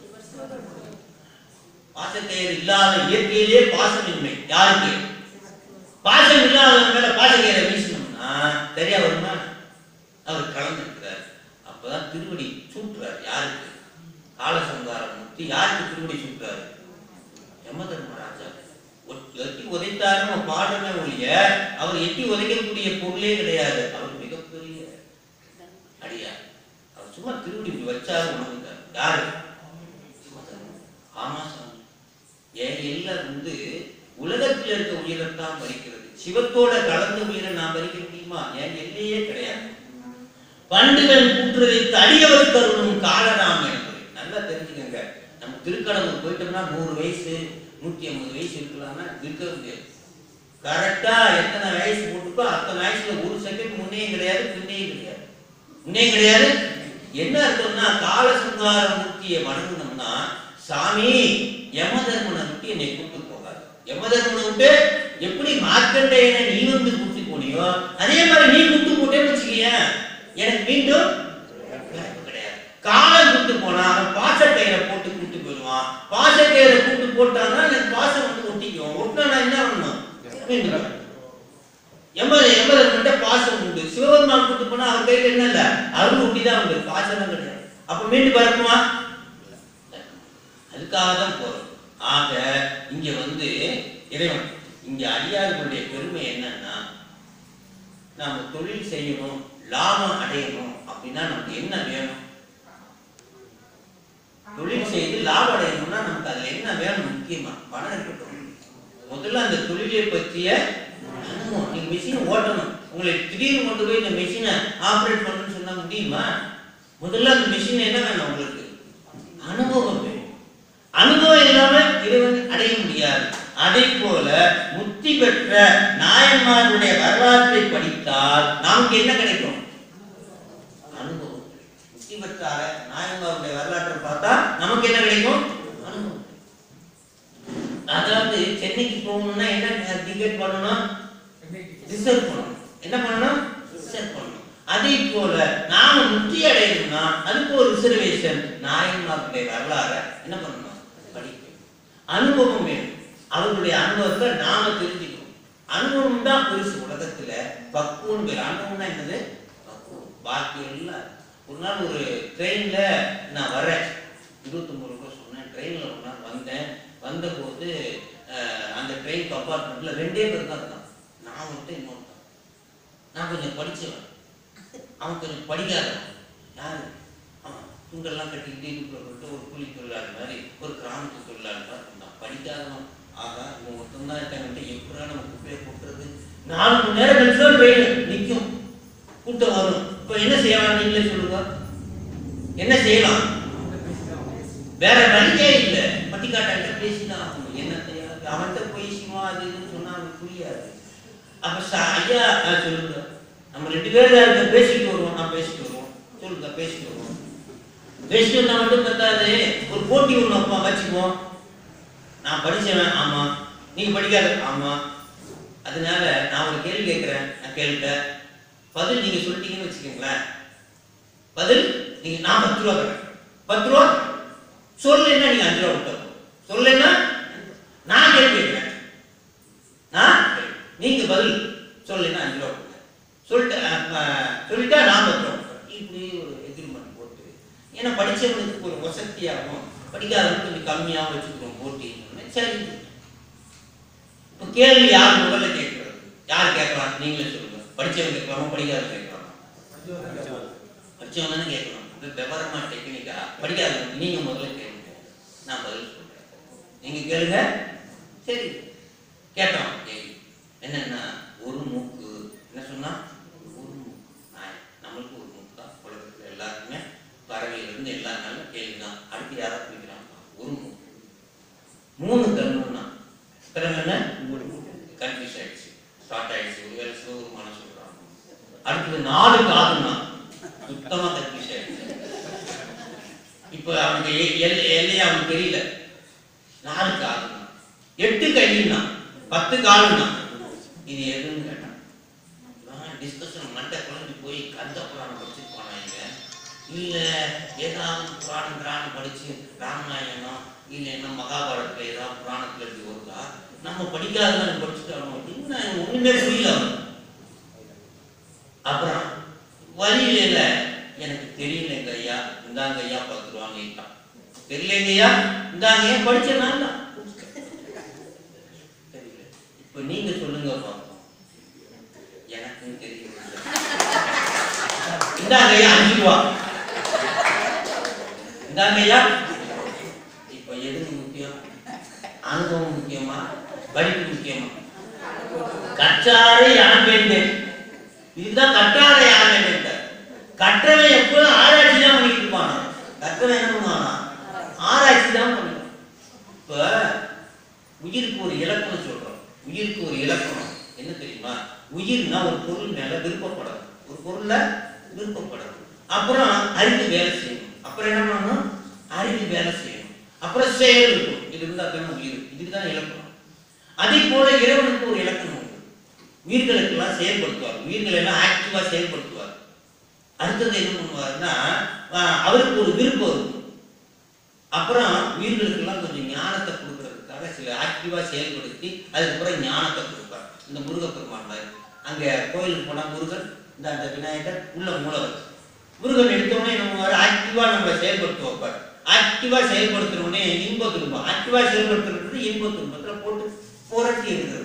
பாசக்கயிறு இல்லாத இயற்கையிலே பாசமின்மை யாருக்கு பாசம் இல்லாதவங்க மேல பாசக்கயிறை வீசணும்னா சரியா வருமா அவர் கலந்துருக்கிறார் அப்பதான் திருவடி சூட்டுறார் யாருக்கு காலசங்காரம் முக்தி யாருக்கு திருவடி சூட்டுறாரு யம தர்மராஜா ஒட்- எட்டி உதைத்தாரு நம்ம பாடமே ஒழிய அவர் எட்டி உதைக்கக்கூடிய பொருளே கிடையாது அவர் மிகப்பெரிய அடியார் அவர் சும்மா திருவடி இப்படி வச்சாரு உணர்ந்தார் யாரு யமதர்மன். ஆமா சாமி என் எல்லாம் வந்து உலகத்தில் இருக்க உயிரைத்தான் பறிக்கிறது சிவத்தோட கலந்த உயிரை நான் பறிக்க முடியுமா என் எல்லையே கிடையாது பண்டுகள் கூற்றுதை தடியவர் கருணும் காலராம் என்பது நல்லா தெரிஞ்சுக்கங்க நம்ம திருக்கடவுள் போயிட்டோம்னா நூறு வயசு நூத்தி ஐம்பது வயசு இருக்கலாம்னா இருக்க முடியாது கரெக்டா எத்தனை வயசு போட்டுக்கோ அத்தனை வயசுல ஒரு செகண்ட் முன்னையும் கிடையாது பின்னையும் கிடையாது முன்னையும் கிடையாது என்ன அர்த்தம்னா காலசங்கார மூர்த்தியை வணங்கணும்னா சாமி யமதர்மனை விட்டு என்னை கூட்டு போகாது யமதர்மனை விட்டு எப்படி மார்க்கண்டேயனை நீ வந்து கூட்டி போனியோ அதே மாதிரி நீ கூட்டு போட்டேன்னு வச்சுக்கீங்க எனக்கு மீண்டும் வாய்ப்பு கிடையாது காலம் கூட்டு போனா அவன் பாசக்கயிறை போட்டு கூட்டு போயிடுவான் பாசக்கயிறை கூட்டு போட்டான்னா எனக்கு பாசம் வந்து ஒட்டிக்கும் ஒட்டினா நான் என்ன பண்ணணும் மீண்டும் வரணும். எண்பது எண்பது கிட்ட பாசம் உண்டு சிவபெருமான் கூட்டு போனா அவர் கையில என்ன இல்ல அருள் ஒட்டி தான் உண்டு பாசம் கிடையாது அப்ப மீண்டும் பறக்குமா அதுக்காக தான் போறோம் ஆக இங்க வந்து இறைவன் இங்க அடியார்களுடைய பெருமை என்னன்னா நாம தொழில் செய்யணும் லாபம் அடையணும் அப்படின்னா நமக்கு என்ன வேணும் தொழில் செய்து லாபம் அடையணும்னா நமக்கு அதுல என்ன வேணும் முக்கியமா பணம் இருக்கட்டும் முதல்ல அந்த தொழிலை பற்றிய அனுபவம் நீங்க மிஷினை ஓட்டணும் உங்களை திடீர்னு கொண்டு போய் இந்த மிஷினை ஆப்ரேட் பண்ணணும்னு சொன்னா முடியுமா முதல்ல அந்த மிஷின் என்ன வேணும் உங்களுக்கு அனுபவம் வேணும் அனுபவம் இல்லாம இறைவன் அடைய முடியாது அதை போல முக்தி பெற்ற நாயன்மாருடைய வரலாற்றை படித்தால் நமக்கு என்ன கிடைக்கும் அனுபவம் முக்தி பெற்ற நாயன்மாருடைய வரலாற்றை பார்த்தா நமக்கு என்ன கிடைக்கும் அனுபவம் அதாவது சென்னைக்கு போகணும்னா என்ன டிக்கெட் பண்ணணும் ரிசர்வ் பண்ணணும் என்ன பண்ணணும் ரிசர்வ் பண்ணணும் அதே போல நாம முக்தி அடையணும்னா அதுக்கு ஒரு ரிசர்வேஷன் நாயன்மாருடைய வரலாறை என்ன பண்ணணும் படிக்கணும் அனுபவம் வேணும் அவர்களுடைய அனுபவத்தை நாம தெரிஞ்சுக்கணும் அனுபவம் தான் பெருசு உலகத்துல பக்குவம் பேர் அனுபவம்னா என்னது பக்குவம் பாக்கி எல்லாம் ஒரு நாள் ஒரு ட்ரெயின்ல நான் வரேன் இருபத்தொம்பது ரூபாய் சொன்னேன் ட்ரெயின்ல ஒரு நாள் வந்தேன் வந்தபோது அஹ், அந்த ட்ரெயின் கம்பார்ட்மெண்ட்ல ரெண்டே பேர் தான் இருந்தான் நான் ஒருத்தன் இன்னொருத்தன் நான் கொஞ்சம் படிச்சவன் அவன் கொஞ்சம் படிக்காதவன் யாரு அவன் துண்டெல்லாம் கட்டிக்கிட்டு இடுப்புல போட்டு ஒரு கூலி தொழிலாளி மாதிரி ஒரு கிராமத்து தொழிலாளி மாதிரி இருந்தான் படிக்காதவன் ஆகா இவன் ஒருத்தன் தான் இருக்காங்கன்ட்டு எப்படா நம்ம குப்பையை போட்டுறது நாலு மணி நேரம் கழிச்சு தான் ட்ரெயின் நிற்கும் கூட்டம் வரும் இப்போ என்ன செய்யலாம் நீங்களே சொல்லுங்க என்ன செய்யலாம் வேற வழியே இல்லை பட்டிக்காட்டாட்ட பேசிதான் ஆகணும் என்ன தெரியாது அவன்கிட்ட போய் சிவா அது இதுன்னு சொன்னா அவனுக்கு புரியாது அப்ப ச- ஐயா ஆ, சொல்லுங்க நம்ம ரெண்டு பேரும் தான் இருக்க பேசிட்டு வருவோம் நான் பேசிட்டு வருவோம் சொல்லுங்க பேசிட்டு வருவோம் பேசிட்டு வந்தா மட்டும் பத்தாது ஒரு போட்டி ஒண்ணு வைப்போம் வச்சுக்குவோம் நான் படிச்சவன் ஆமா நீங்க படிக்காத ஆமா அதனால நான் ஒரு கேள்வி கேட்கிறேன் நான் கேள்விட்டேன் பதில் நீங்க சொல்லிட்டீங்கன்னு வச்சுக்கோங்களேன் பதில் நீங்க நான் பத்து ரூபா தரேன் பத்து ரூபா சொல்லுன்னா நீங்க அஞ்சு ரூபா விட்டு சொல்லுன்னா நான் கேள்வி கேட்கிறேன் நான் கேள்வி. நீங்க பதில் சொல்லுன்னா அஞ்சு ரூபா கொடுங்க சொல்லிட்டு அஹ், அஹ், சொல்லிட்டா நான் பத்து ரூபா கொடுக்குறேன். இப்படி ஒரு எக்ரிமெண்ட் போட்டு ஏன்னா படிச்சவனுக்கு ஒரு வசதியாகும் படிக்காதவனுக்கு கொஞ்சம் கம்மியாகவும் வச்சுக்கிறோம் போட்டி சரி இப்போ கேள்வி யார் முதல்ல கேட்கறது யார் கேட்கலாம் நீங்களே சொல்லுங்க படிச்சவங்க கேட்கலாமா படிக்காதவங்க கேட்கலாமா படிச்சவங்க தானே கேட்கணும் இது விவரமா டெக்னிக்கா படிக்காதவங்க நீங்க முதல்ல கேளுங்க நான் பதில் சொல்றேன் நீங்க கேளுங்க சரி கேட்டோம் கேள்வி என்னன்னா ஒரு மூக்கு என்ன சொன்னா ஒரு மூக்கு நாய் நம்மளுக்கு ஒரு மூக்கு தான் உலகத்துல எல்லாருக்குமே பறவையில இருந்து எல்லா நாளும் கேள்விதான் அடுத்து யாரா பிடிக்கிறாங்க ஒரு மூக்கு மூணு கண்ணுன்னா திறமை என்ன கன்ஃபியூஸ் ஆயிடுச்சு ஸ்டார்ட் ஆயிடுச்சு ஒருவேளை சிவபெருமான சொல்றாங்க அடுத்தது நாலு காதுன்னா சுத்தமா கன்ஃபியூஸ் ஆயிடுச்சு இப்போ அவனுக்கு எ- எல் எல்லையே அவனுக்கு தெரியல நாலு காலுன்னா எட்டு கையின்னா பத்து காலுன்னா இது எதுன்னு கேட்டான் டிஸ்கஷன் மண்டை குழம்பு போய் கந்த புராணம் படிச்சிருப்பானா இவன் இல்ல ஏதாவது புராணம் புராணம் படிச்சு ராமாயணம் இல்லைன்னா மகாபாரதத்துல ஏதாவது புராணத்துல இப்படி வருதா நம்ம படிக்காதவன் படிச்சுட்டோம் என்ன ஒண்ணுமே புரியல அவனுக்கு. அப்புறம் வழியில இல்ல எனக்கு தெரியலங்க ஐயா இந்தாங்க ஐயா பத்து ரூபா நீட்டான் தெரியலங்க ஐயா இந்தாங்க ஏன் படிச்ச நான் தான் தெரியல இப்ப நீங்க சொல்லுங்க பார்ப்போம் எனக்கும் தெரியல இந்தாங்க ஐயா அஞ்சு ரூபா இந்தாங்க ஐயா இப்ப எது முக்கியம் அனுபவம் முக்கியமா படிப்பு முக்கியமா கற்றாரை யான் வேண்டேன் இதுதான் கற்றாரை யான் வேண்டேன் கற்றவன் எப்போதும் ஆராய்ச்சி தான் பண்ணிட்டு இருப்பானா கற்றவன் என்ன பண்ணுவானா ஆராய்ச்சி தான் பண்ணுவான் இப்ப உயிருக்கு ஒரு இலக்கணம் சொல்றோம் உயிருக்கு ஒரு இலக்கணம் என்ன தெரியுமா உயிர்னா ஒரு பொருள் மேல விருப்பப்படணும் ஒரு பொருள்ல விருப்பப்படணும் அப்புறம் அறிவு வேலை செய்யணும் அப்புறம் என்ன பண்ணணும் அறிவு வேலை செய்யணும் அப்புறம் செயல் இருக்கும் இது இருந்தா தானே உயிர் இதுக்கு தான் இலக்கணம் அதே போல இறைவனுக்கு ஒரு இலக்கணம் உண்டு உயிர்களுக்கெல்லாம் செயல்படுத்துவார் உயிர்களை எல்லாம் ஆக்டிவா செயல்படுத்துவார் அடுத்தது என்ன பண்ணுவாருன்னா ஆஹ் அவருக்கு ஒரு விருப்பம் இருக்கும் அப்புறம் உயிர்களுக்கெல்லாம் கொஞ்சம் ஞானத்தை கொடுக்கறதுக்காக சில ஆக்டிவா செயல்படுத்தி அதுக்கப்புறம் ஞானத்தை கொடுப்பார் இந்த முருகப்பெருமான் மாதிரி அங்க கோயிலுக்கு போனா முருகன் இந்த அந்த விநாயகர் உள்ள மூலவர் முருகன் எடுத்தோடனே நம்ம ஆக்டிவா நம்மளை செயல்படுத்த வைப்பார் ஆக்டிவா செயல்படுத்துறோடனே இன்ப துன்பம் ஆக்டிவா செயல்படுத்துறது இன்ப துன்பத்துல போட்டு புரட்டி இருக்கிறது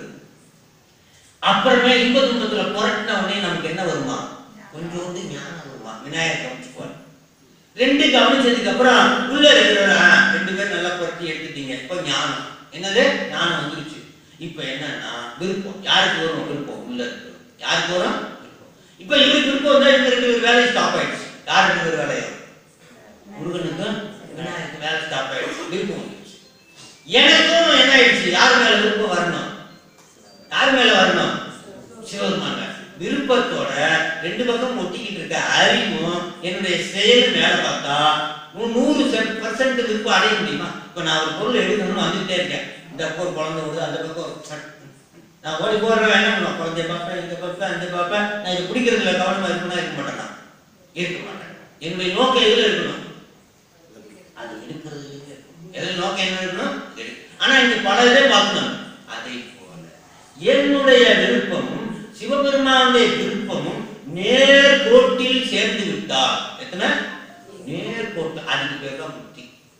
அப்புறமே இன்ப துன்பத்துல புரட்டின உடனே நமக்கு என்ன வருமா கொஞ்சோண்டு ஞானம் வருமா விநாயகர் கவனிச்சுக்குவார் ரெண்டு கவனிச்சதுக்கு அப்புறம் உள்ள இருக்கிற ஆ, ரெண்டு பேரும் நல்லா புரட்டி எடுத்துட்டீங்க இப்போ ஞானம் என்னது ஞானம் வந்துருச்சு இப்போ என்னன்னா விருப்பம் யாருக்கு வரும் விருப்பம் உள்ள இருக்கிறது யாருக்கு வரும் விருப்பம் இப்போ இவருக்கு விருப்பம் வந்தா இவங்க ரெண்டு பேர் வேலை ஸ்டாப் ஆயிடுச்சு யார் ரெண்டு பேர் வேலையும் முருகனுக்கு விநாயகருக்கு வேலை ஸ்டாப் ஆயிடுச்சு விருப்பம் வந்துருச்சு எனக்கும் என்ன ஆயிடுச்சு யார் மேல விருப்பம் வரணும் யார் மேல வரணும் சிவபெருமான் மேல. விருப்பத்தோட ரெண்டு பக்கம் ஒட்டிக்கிட்டு இருக்க அறிவும் என்னுடைய செயலும் மேல பார்த்தா நூ- நூறு பர்சன்ட் விருப்பம் அடைய முடியுமா இப்ப நான் ஒரு பொருள் எடுக்கணும்னு வந்துட்டே இருக்கேன் இந்த பக்கம் ஒரு குழந்தை விடுது அந்த பக்கம் ஒரு சட். நான் ஓடி போடுறேன் என்ன பண்ணுவேன் குழந்தைய பார்ப்பேன் இந்த பார்ப்பேன் அந்த பார்ப்பேன் நான் இது பிடிக்கிறதுல கவனமா இருக்கணும் இருக்க மாட்டேன் நான். இருக்க மாட்டேன் என்னுடைய நோக்கம் எதுல இருக்கணும் அது எடுக்கிறதுல இருக்கணும். எதுல நோக்கம் என்ன இருக்கணும் இது எடு- ஆனா இங்க பல இதை பார்க்கணும் அதை போல என்னுடைய விருப்பமும் சிவபெருமானுடைய விருப்பமும் நேர்கோட்டில் சேர்ந்து விட்டார் எத்தனை நேர்கோட்டு அதுக்கு பேர் தான் முக்தி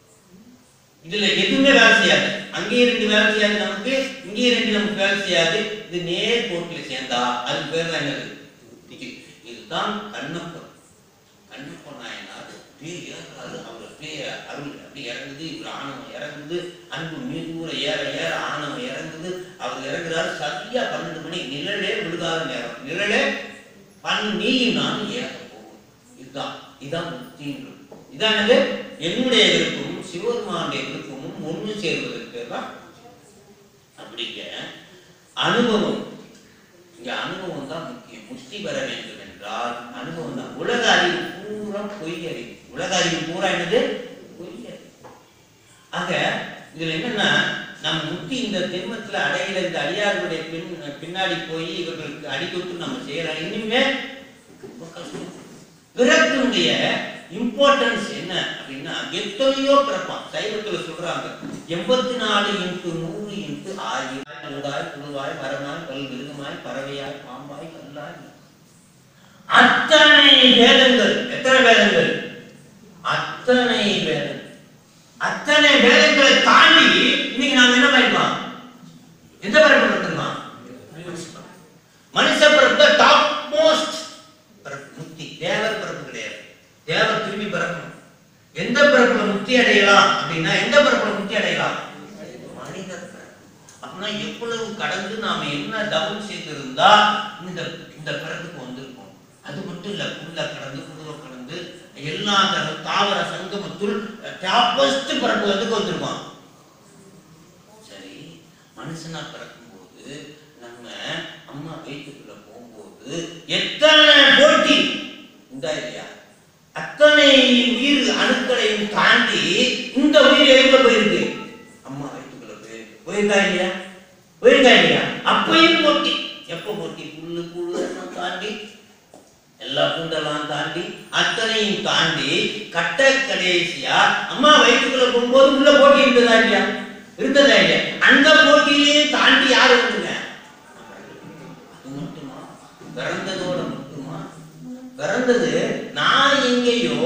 இதுல எதுவுமே வேலை செய்யாது அங்கேயும் ரெண்டு வேலை செய்யாது நமக்கு இங்கேயும் ரெண்டு நமக்கு வேலை செய்யாது இது நேர்கோட்டில் சேர்ந்தா அதுக்கு பேர் தான் என்னது முக்தி இதுதான் கண்ணப்பன் கண்ணப்பன் நாயனார் அப்படியே ஏறாரு அவர் அப்படியே அருள் அப்படியே இறங்குது இவர் ஆணவம் இறங்குது அன்பு மீதூர ஏற ஏற ஆணவம் இறங்குது அவர் இறங்குறாரு சரியா பன்னெண்டு மணி நிழலே விழுகாத நேரம் நிழலே பன் நீயும் நானும் ஏற போகும் இதுதான் இதான் முக்தின்றது இதான் என்னது என்னுடைய விருப்பமும் சிவபெருமானுடைய விருப்பமும் ஒன்று சேர்வதற்கு தான் அப்படிங்க அனுபவம் இங்க அனுபவம் தான் முக்கியம் முக்தி பெற வேண்டும் என்றால் அனுபவம் தான் உலக அறிவு பூரா பொய் அறிவு உலக அறிவு பூரா என்னது பொய் அறிவு ஆக இதுல என்னன்னா நம்ம முக்தி இந்த ஜென்மத்துல அடையில இந்த அடியார்களுடைய பின் பின்னாடி போய் இவர்களுக்கு அடிக்கொட்டு நம்ம செய்யலாம் இனிமே ரொம்ப கஷ்டம் பிறப்பினுடைய இம்பார்ட்டன்ஸ் என்ன அப்படின்னா எத்தனையோ பிறப்பான் சைவத்துல சொல்றாங்க எண்பத்தி நாலு இன்ட்டு நூறு இன்ட்டு ஆயிரம் ஊடாய் புழுவாய் மரமாய் கல் மிருகமாய் பறவையாய் பாம்பாய் கல்லாய் அத்தனை வேதங்கள் எத்தனை வேதங்கள் அத்தனை வேதங்கள் அத்தனை வேதங்களை தாண்டி இன்னைக்கு நாம என்ன பண்ணிருக்கோம் எந்த பிறப்பு பண்ணிருக்கோம் மனுஷ பிறப்பு டாப் மோஸ்ட் பிறப்பு முக்தி தேவர் பிறப்பு கிடையாது தேவர் திரும்பி பிறக்கணும் எந்த பிறப்புல முக்தி அடையலாம் அப்படின்னா எந்த பிறப்புல முக்தி அடையலாம் மனித பிறப்பு அப்படின்னா எவ்வளவு கடந்து நாம என்ன தவம் செய்திருந்தா இந்த இந்த பிறப்புக்கு வந்திருக்கோம் அது மட்டும் இல்ல புல்ல கடந்து புழுவ கடந்து எல்லா அந்த தாவர சங்கமத்துள் டாப்பஸ்ட் பிறப்பு வந்துக்கு வந்திருக்கோம் சரி மனுஷனா பிறக்கும்போது நம்ம அம்மா வயிற்றுக்குள்ள போகும்போது எத்தனை போட்டி உண்டா இல்லையா அத்தனை உயிர் அணுக்களையும் தாண்டி இந்த உயிர் எதுக்குள்ள போயிருக்கு அம்மா வயிற்றுக்குள்ள போயிருக்கு போயிருக்கா இல்லையா போயிருக்கா இல்லையா அப்பையும் போட்டி எப்ப போட்டி புல்லு புழு எல்லாம் தாண்டி எல்லா பூண்டெல்லாம் தாண்டி அத்தனையும் தாண்டி கட்ட கடைசியா அம்மா வயிற்றுக்குள்ள போகும்போது உள்ள போட்டி இருந்ததா இல்லையா இருந்ததா இல்லையா அந்த போட்டியிலேயே தாண்டி யாரு வந்துங்க அது மட்டுமா பிறந்ததோட மட்டுமா பிறந்தது நான் எங்கேயோ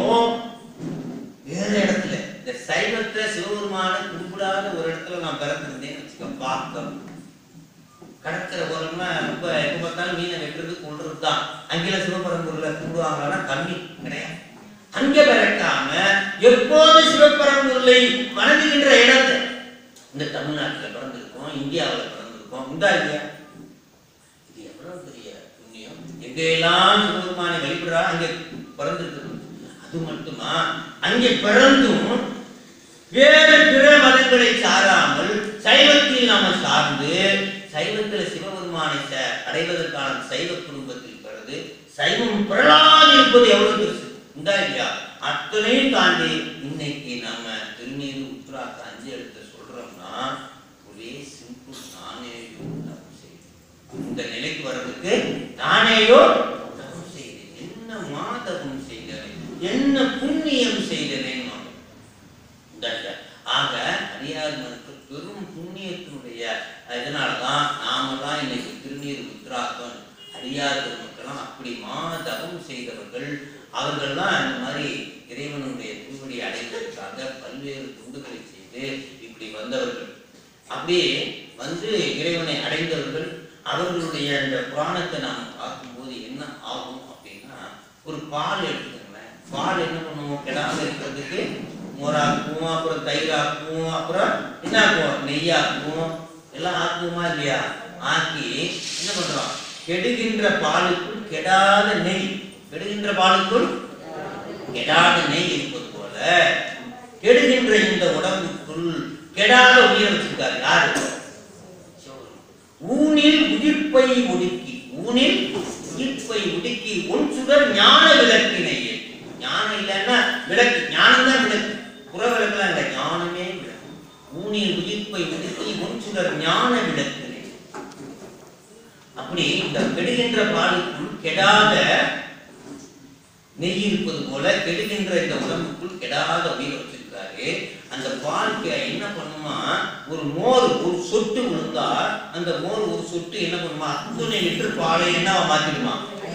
வேற இடத்துல இந்த சைவத்துல சிவபெருமான கும்பிடாத ஒரு இடத்துல நான் பிறந்திருந்தேன்னு வச்சுக்க பார்க்க கடற்கரை ஓரம்னா ரொம்ப எப்ப பார்த்தாலும் மீனை வெட்டுறது கொள்றது தான் அங்கெல்லாம் சிவபரம்பூர்ல கும்பிடுவாங்கன்னா கம்மி கிடையாது அங்க பிறக்காம எப்போது சிவபரம்பூர்லை வணங்குகின்ற இடத்தை இந்த தமிழ்நாட்டுல பிறந்திருக்கோம் இந்தியாவுல பிறந்திருக்கோம் உண்டா இல்லையா இது எவ்வளவு பெரிய புண்ணியம் எங்கெல்லாம் சிவபெருமானை வழிபடுறா அங்கே பிறந்திருக்கு அது மட்டுமா அங்கே பிறந்தும் வேறு பிற மதங்களை சாராமல் சைவத்தில் நாம சார்ந்து சைவத்துல சிவபெருமானை ச- அடைவதற்கான சைவ குடும்பத்தில் பிறகு சைவம் பிறளாது இருப்பது எவ்வளவு பெருசு உண்டா இல்லையா அத்தனையும் தாண்டி இன்னைக்கு நம்ம திருநீர் உத்ராக்க அஞ்சு எழுத்த சொல்றோம்னா ஒரே சிம்பிள் நானேயோ தப்பு செய்தேன் இந்த நிலைக்கு வர்றதுக்கு நானேயோ தப்பு செய்தேன் என்ன மாதவம் செய்தேன் என்ன புண்ணியம் செய்தேன் இந்தாங்க. ஆக அடியார் மனுக்கு பெரும் புண்ணியத்தினுடைய இதனாலதான் நாமெல்லாம் இன்னைக்கு திருநீர் உத்ராக்கம் அடியார் பெருமக்கெல்லாம் அப்படி மாதவம் செய்தவர்கள் அவர்கள்லாம் இந்த மாதிரி இறைவனுடைய திருவடி அடைவதற்காக பல்வேறு துண்டுகளை செய்து இப்படி வந்தவர்கள் அப்படியே வந்து இறைவனை அடைந்தவர்கள் அவர்களுடைய அந்த புராணத்தை நாம் பார்க்கும்போது என்ன ஆகும் அப்படின்னா ஒரு பால் எடுத்துக்கோங்களேன் பால் என்ன பண்ணுவோம் கெடாம இருக்கிறதுக்கு மோராக்குவோம் அப்புறம் தயிராக்குவோம் அப்புறம் என்ன ஆக்குவோம் நெய்யாக்குவோம் எல்லாம் ஆக்குவோமா இல்லையா ஆக்கி என்ன பண்றோம் கெடுகின்ற பாலுக்குள் கெடாத நெய் கெடுகின்ற பாலுக்குள் கெடாத நெய் இருப்பது போல கெடுகின்ற இந்த உடம்புக்குள் கெடாத உயிரை வச்சிருக்காரு யாரு ஊனில் உயிர்ப்பை ஒடுக்கி ஊனில் உயிர்ப்பை ஒடுக்கி உன் சுடர் ஞான விளக்கினை ஏற்றி ஞானம் இல்லைன்னா விளக்கு ஞானம் தான் விளக்கு புற விளக்குலாம் இல்லை ஞானமே விளக்கு ஊனில் உயிர்ப்பை ஒடுக்கி உன் சுடர் ஞான விளக்கினை அப்படி இந்த கெடுகின்ற பாலுக்குள் கெடாத நெய் இருப்பது போல கெடுகின்ற இந்த உடம்புக்குள் கெடாத உயிர் வச்சிருக்காரு அந்த பால் கெ- என்ன பண்ணுமா ஒரு மோர் ஒரு சொட்டு விழுந்தா அந்த மோர் ஒரு சொட்டு என்ன பண்ணுமா அத்துணை லிட்டர் பாலை என்ன மாத்திடுமா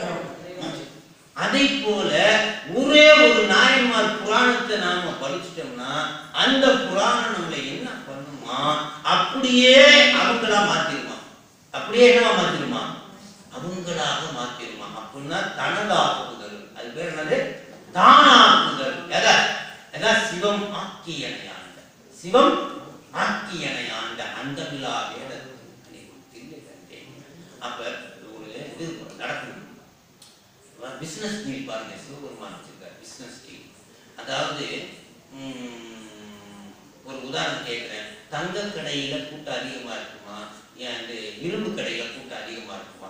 அதை போல ஒரே ஒரு நாயன்மார் புராணத்தை நாம படிச்சிட்டோம்னா அந்த புராணம் நம்மளை என்ன பண்ணுமா அப்படியே அவங்களா மாத்திருமா அப்படியே என்னவா மாத்திருமா அவங்களாக மாத்திருமா அப்படின்னா தனதாக்குதல் அது பேர் என்னது தானாக்குதல் எதை எதா சிவம் ஆக்கியனையாண்ட சிவம் ஆக்கியனையாண்ட அண்டமிலா வேடத்தை தில்லை கண்டேன் அப்ப ஒரு இது நடக்கும் பிசினஸ் டீல் பாருங்க சிவபெருமான் வச்சிருக்காரு பிசினஸ் டீல் அதாவது ம், ஒரு உதாரணம் கேட்கிறேன் தங்க கடையில கூட்டம் அதிகமா இருக்குமா ஏன் அந்த இரும்பு கடையில கூட்டம் அதிகமா இருக்குமா